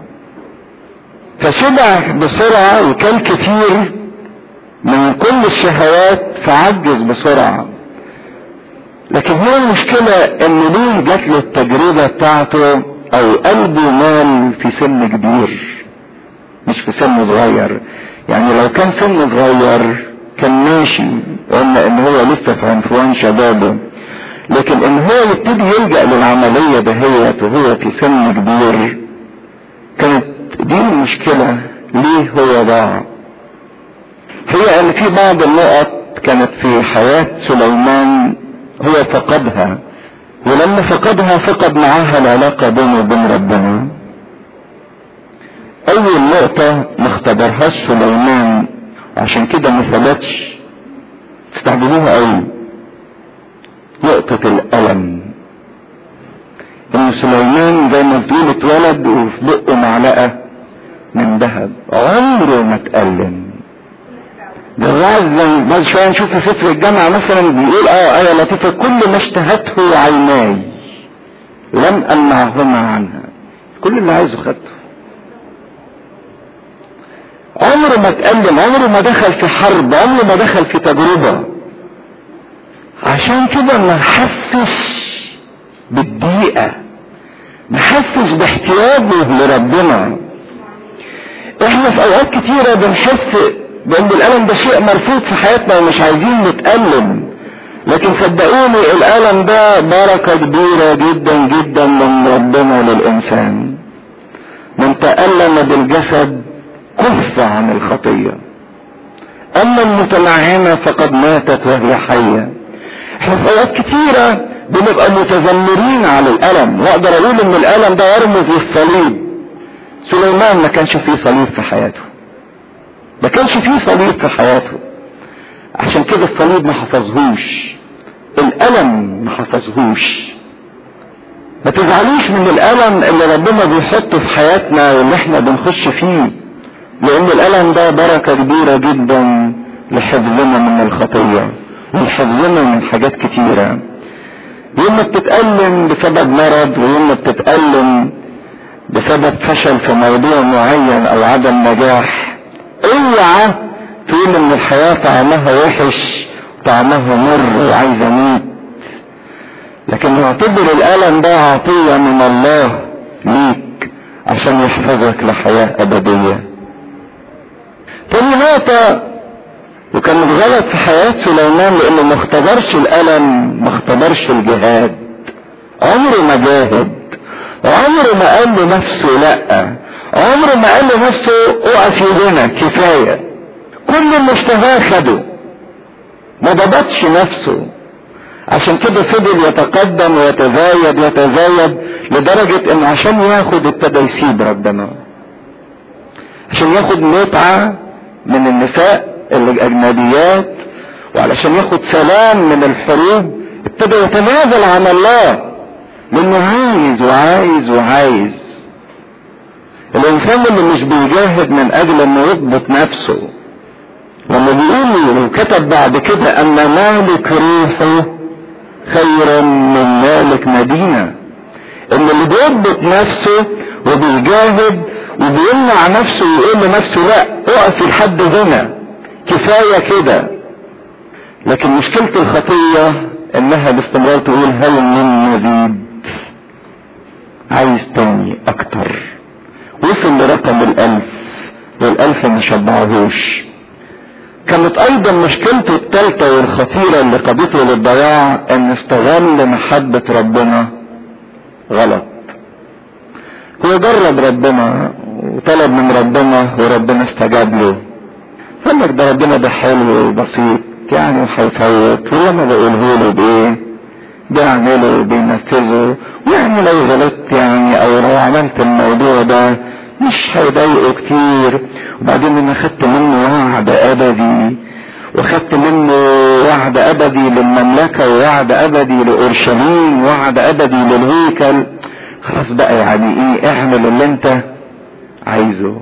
فشبع بسرعة وكان كتير من كل الشهوات فعجز بسرعة لكن هي المشكلة ان ليه جات له التجربة بتاعته او قلبه مال في سن كبير مش في سن صغير يعني لو كان سن صغير كان ماشي قلنا ان هو لسه في عنفوان شبابه لكن ان هو يبتدي يلجأ للعملية دهيت وهو في سن كبير كانت دي المشكلة ليه هو ضاع هي ان في بعض النقط كانت في حياة سليمان هو فقدها ولما فقدها فقد معاها العلاقة بينه وبين ربنا اول نقطة ما اختبرهاش سليمان عشان كده ما ثبتش تستعجبوها قوي نقطة الألم إن سليمان زي ما بتقول اتولد وفي بقه معلقة من ذهب عمره ما اتألم بالرغم بعد شوية نشوف في سفر الجامعة مثلا بيقول اه آية لطيفة كل ما اشتهته عيناي لم أمنعهما عنها كل اللي عايزه خدته عمره ما اتألم عمره ما دخل في حرب عمره ما دخل في تجربة عشان كده ما حسش بالضيقة ما حسش باحتياجه لربنا احنا في اوقات كتيرة بنحس بان الالم ده شيء مرفوض في حياتنا ومش عايزين نتألم لكن صدقوني الالم ده بركة كبيرة جدا جدا من ربنا للانسان من تألم بالجسد كف عن الخطية اما المتنعمة فقد ماتت وهي حية احنا في اوقات كتيرة بنبقى متذمرين على الالم واقدر اقول ان الالم ده يرمز للصليب سليمان ما كانش فيه صليب في حياته ما كانش فيه صليب في حياته عشان كده الصليب ما حفظهوش الالم ما حفظهوش ما تزعلوش من الالم اللي ربنا بيحطه في حياتنا واللي احنا بنخش فيه لان الالم ده بركة كبيرة جدا لحفظنا من الخطية ولحفظنا من حاجات كتيرة يوم ما بتتألم بسبب مرض ويوم ما بتتألم بسبب فشل في موضوع معين او عدم نجاح اوعى تقول ان الحياة طعمها وحش طعمها مر وعايز اموت لكن اعتبر الالم ده عطية من الله ليك عشان يحفظك لحياة ابدية تاني نقطة وكانت غلط في حياة سليمان لانه ما اختبرش الالم ما اختبرش الجهاد عمره ما جاهد عمره ما قال لنفسه لا عمره ما قال لنفسه اقف هنا كفاية كل اللي اشتهاه خده ما ضبطش نفسه عشان كده فضل يتقدم ويتزايد ويتزايد لدرجة انه عشان ياخد ابتدى يسيب ربنا عشان ياخد متعة من النساء الاجنبيات وعلشان ياخد سلام من الحروب ابتدى يتنازل عن الله لانه عايز وعايز وعايز الانسان اللي مش بيجاهد من اجل انه يضبط نفسه لما بيقول وكتب بعد كده ان مالك روحه خيرا من مالك مدينة ان اللي بيضبط نفسه وبيجاهد وبيمنع نفسه ويقول لنفسه لا اقفي لحد هنا كفاية كده لكن مشكلة الخطية انها باستمرار تقول هل من مزيد عايز تاني اكتر وصل لرقم الالف والالف ما شبعهوش كانت ايضا مشكلته الثالثة والخطيرة اللي قادته للضياع ان استغل محبة ربنا غلط هو جرب ربنا وطلب من ربنا وربنا استجاب له قال لك ده ربنا ده حلو وبسيط يعني وهيفوت ولما بقوله له بايه بيعمله وبينفذه يعني لو غلطت يعني او لو عملت الموضوع ده مش هيضايقه كتير وبعدين انا خدت منه وعد ابدي وخدت منه وعد ابدي للمملكة ووعد ابدي لاورشليم ووعد ابدي للهيكل خلاص بقى يعني ايه اعمل اللي انت عايزه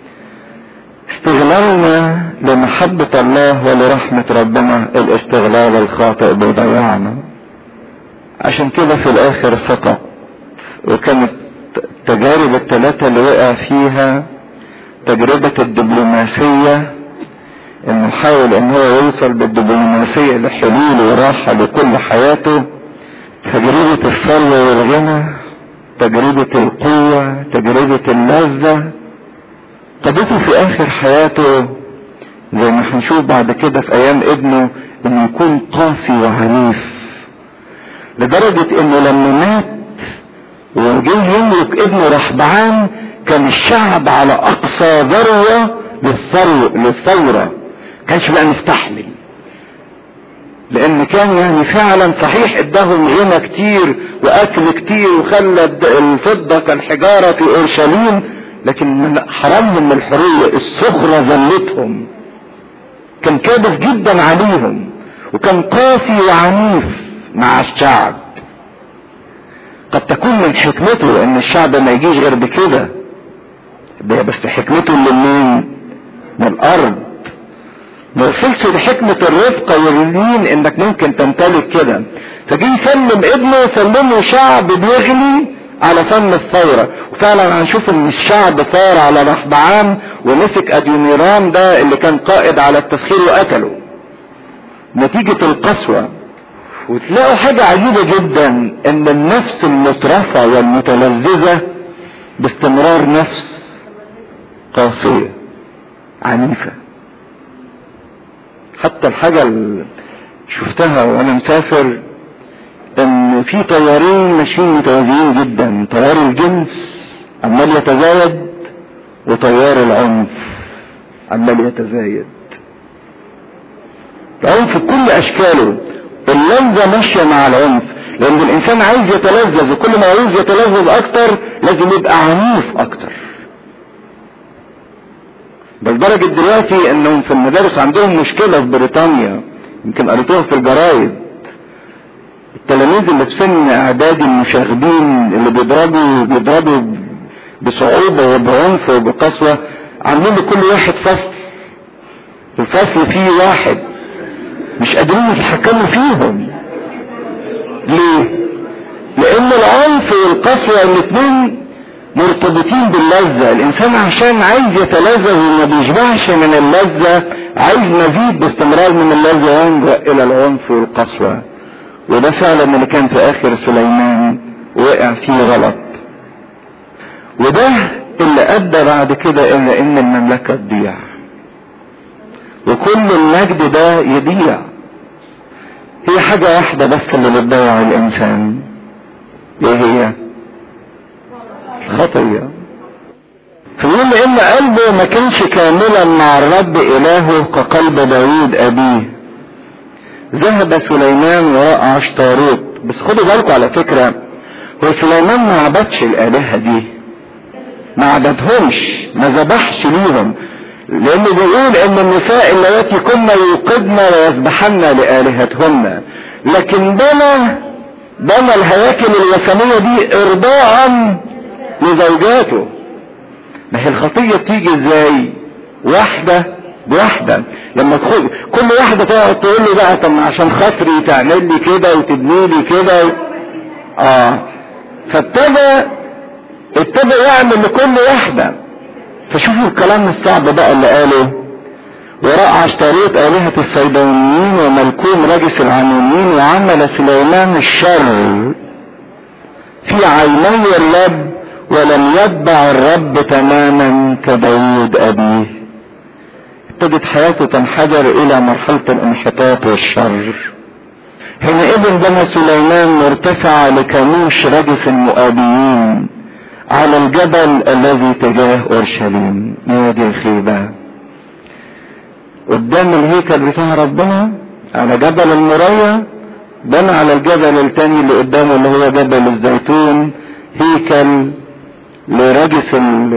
استغلالنا لمحبة الله ولرحمة ربنا الاستغلال الخاطئ بيضيعنا عشان كده في الاخر سقط وكانت التجارب الثلاثة اللي وقع فيها تجربة الدبلوماسية انه حاول ان هو يوصل بالدبلوماسية لحلول وراحة لكل حياته تجربة الثروة والغنى تجربة القوة تجربة اللذة قضيته في اخر حياته زي ما هنشوف بعد كده في ايام ابنه انه يكون قاسي وعنيف لدرجة انه لما مات وجه يملك ابنه رحبعان كان الشعب على اقصى ذروة للثروة للثورة كانش بقى مستحمل لان كان يعني فعلا صحيح اداهم غنى كتير واكل كتير وخلى الفضة كالحجارة في اورشليم لكن حرمهم من الحرية السخرة ذلتهم كان كابس جدا عليهم وكان قاسي وعنيف مع الشعب قد تكون من حكمته ان الشعب ما يجيش غير بكده بس حكمته اللي منين من الارض ما وصلش لحكمة الرفقة واللين انك ممكن تمتلك كده فجي يسلم ابنه سلمه شعب بيغلي على فم الثورة وفعلا هنشوف ان الشعب ثار على رحبعام ومسك اديونيرام ده اللي كان قائد على التسخير وقتله نتيجة القسوة وتلاقوا حاجة عجيبة جدا ان النفس المترفة والمتلذذة باستمرار نفس قاسية عنيفة حتى الحاجة اللي شفتها وانا مسافر ان في طيارين ماشيين متوازيين جدا طيار الجنس عمال يتزايد وطيار العنف عمال يتزايد العنف بكل اشكاله اللذة ماشية مع العنف لان الانسان عايز يتلذذ وكل ما عايز يتلذذ اكتر لازم يبقى عنيف اكتر بل درجة دلوقتي انهم في المدارس عندهم مشكلة في بريطانيا يمكن قريتوها في الجرايد التلاميذ اللي في سن اعدادي المشاغبين اللي بيضربوا بيضربوا بصعوبة وبعنف وبقسوة عاملين لكل واحد فصل الفصل فيه واحد مش قادرين يتحكموا فيهم ليه لان العنف والقسوة الاثنين مرتبطين باللذة الانسان عشان عايز يتلذذ وما بيشبعش من اللذة عايز مزيد باستمرار من اللذة ينجأ الى العنف والقسوة وده فعلا اللي كان في اخر سليمان وقع فيه غلط وده اللي ادى بعد كده الى ان المملكة تضيع وكل المجد ده يضيع هي حاجة واحدة بس اللي بتضيع الانسان ايه هي الخطية فيقول ان قلبه ما كانش كاملا مع الرب الهه كقلب داوود ابيه ذهب سليمان وراء عشتاروت بس خدوا بالكم على فكرة هو سليمان ما عبدش الالهة دي ما عبدهمش ما ذبحش ليهم لانه بيقول ان النساء اللواتي كن يوقدن ويذبحن لالهتهن لكن بنى بنى الهياكل الوثنية دي ارضاء لزوجاته ما هي الخطية بتيجي ازاي واحدة بواحدة لما تخرج كل واحدة تقعد تقول له بقى طب عشان خاطري تعمل لي كده وتبني لي كده و... اه فابتدى ابتدى يعمل لكل واحدة فشوفوا الكلام الصعب بقى اللي قاله وراء عشتريت آلهة الصيدونيين وملكوم رجس العمونيين وعمل سليمان الشر في عيني الرب ولم يتبع الرب تماما كداود أبيه ابتدت حياته تنحدر إلى مرحلة الانحطاط والشر حينئذ بنى سليمان مرتفع لكاموش رجس المؤابيين على الجبل الذي تجاه اورشليم يا دي الخيبة قدام الهيكل بتاع ربنا على جبل المراية بنى على الجبل التاني اللي قدامه اللي هو جبل الزيتون هيكل لرجس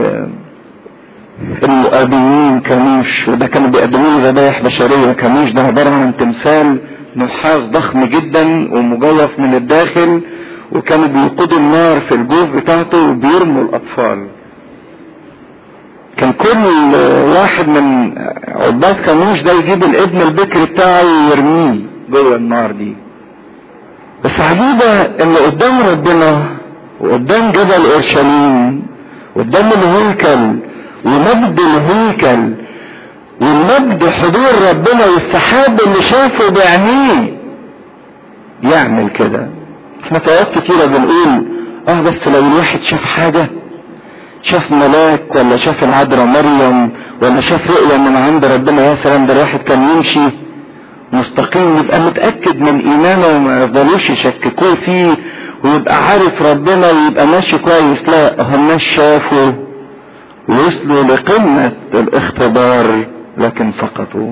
المؤابيين كاموش وده كانوا بيقدموا له ذبايح بشريه كاموش ده عباره عن تمثال نحاس ضخم جدا ومجوف من الداخل وكانوا بيوقدوا النار في الجوف بتاعته وبيرموا الاطفال كان كل واحد من عباد كاموش ده يجيب الابن البكر بتاعه ويرميه جوه النار دي بس عجيبة ان قدام ربنا وقدام جبل اورشليم قدام الهيكل ومجد الهيكل والمجد حضور ربنا والسحاب اللي شافه بعينيه يعمل كده احنا في اوقات كتيرة بنقول اه بس لو الواحد شاف حاجة شاف ملاك ولا شاف العذراء مريم ولا شاف رؤية من عند ربنا يا سلام ده الواحد كان يمشي مستقيم يبقى متأكد من إيمانه وما يفضلوش يشككوه فيه ويبقى عارف ربنا ويبقى ماشي كويس لا هم ناس شافوا وصلوا لقمة الاختبار لكن سقطوا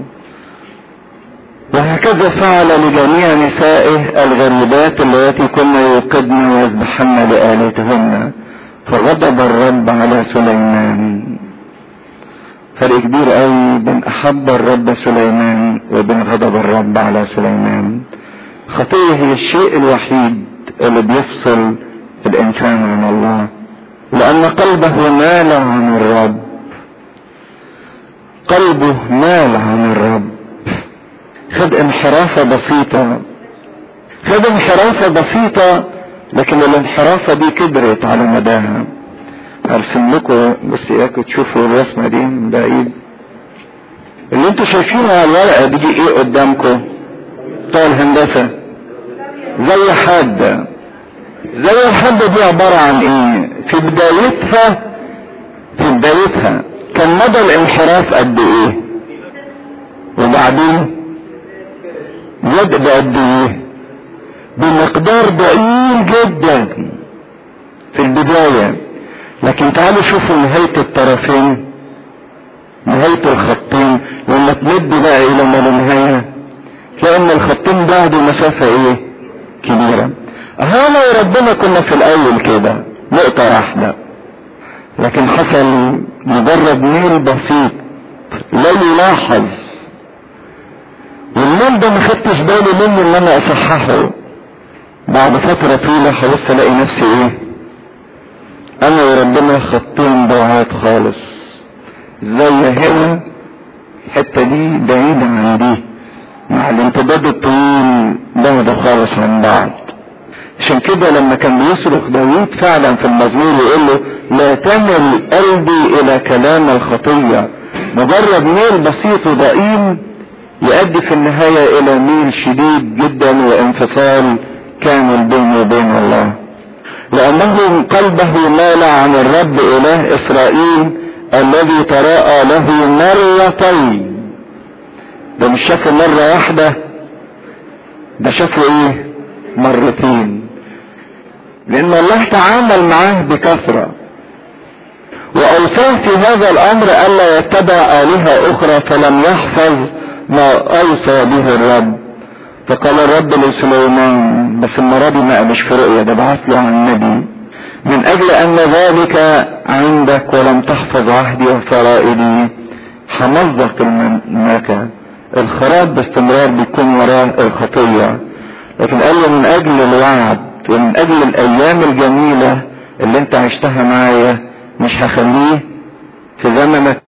وهكذا فعل لجميع نسائه الغريبات اللواتي كن يوقدن ويذبحن لآلهتهن فغضب الرب على سليمان فرق كبير قوي بين احب الرب سليمان وبين غضب الرب على سليمان خطية هي الشيء الوحيد اللي بيفصل الانسان عن الله لان قلبه مال عن الرب قلبه مال عن الرب خد انحرافة بسيطة خد انحرافة بسيطة لكن الانحرافة دي كبرت على مداها ارسم لكم بس اياكم تشوفوا الرسمة دي من بعيد اللي انتوا شايفينه على الورقة دي ايه قدامكم بتوع الهندسة زي حادة زي الحادة دي عبارة عن ايه في بدايتها في بدايتها كان مدى الانحراف قد ايه وبعدين زاد بقد ايه بمقدار ضئيل جدا في البداية لكن تعالوا شوفوا نهاية الطرفين نهاية الخطين لما تمد بقى الى ما لا نهاية تلاقي ان الخطين بعدوا مسافة ايه كبيرة هنا ربنا كنا في الاول كده نقطة واحدة لكن حصل مجرد ميل بسيط لا يلاحظ والميل ده ما خدتش بالي منه ان انا اصححه بعد فترة طويلة حبص الاقي نفسي ايه انا وربنا خطين بعاد خالص زي هنا الحتة دي بعيدة عن دي مع الامتداد الطويل بعد خالص عن بعض عشان كده لما كان بيصرخ داوود فعلا في المزمور يقول له لا تمل قلبي الى كلام الخطية مجرد ميل بسيط وضئيل يؤدي في النهاية الى ميل شديد جدا وانفصال كامل بينه وبين الله لأنه قلبه مال عن الرب إله إسرائيل الذي تراءى له مرتين ده مش شافه مرة واحدة ده شافه ايه مرتين لأن الله تعامل معاه بكثرة وأوصاه في هذا الأمر ألا يتبع آلهة أخرى فلم يحفظ ما أوصى به الرب فقال الرب لسليمان بس المرة دي ما قالش في رؤية ده بعت له عن النبي من اجل ان ذلك عندك ولم تحفظ عهدي وفرائدي حمزق المملكة الخراب باستمرار بيكون وراه الخطية لكن قال له من اجل الوعد ومن اجل الايام الجميلة اللي انت عشتها معايا مش هخليه في زمنك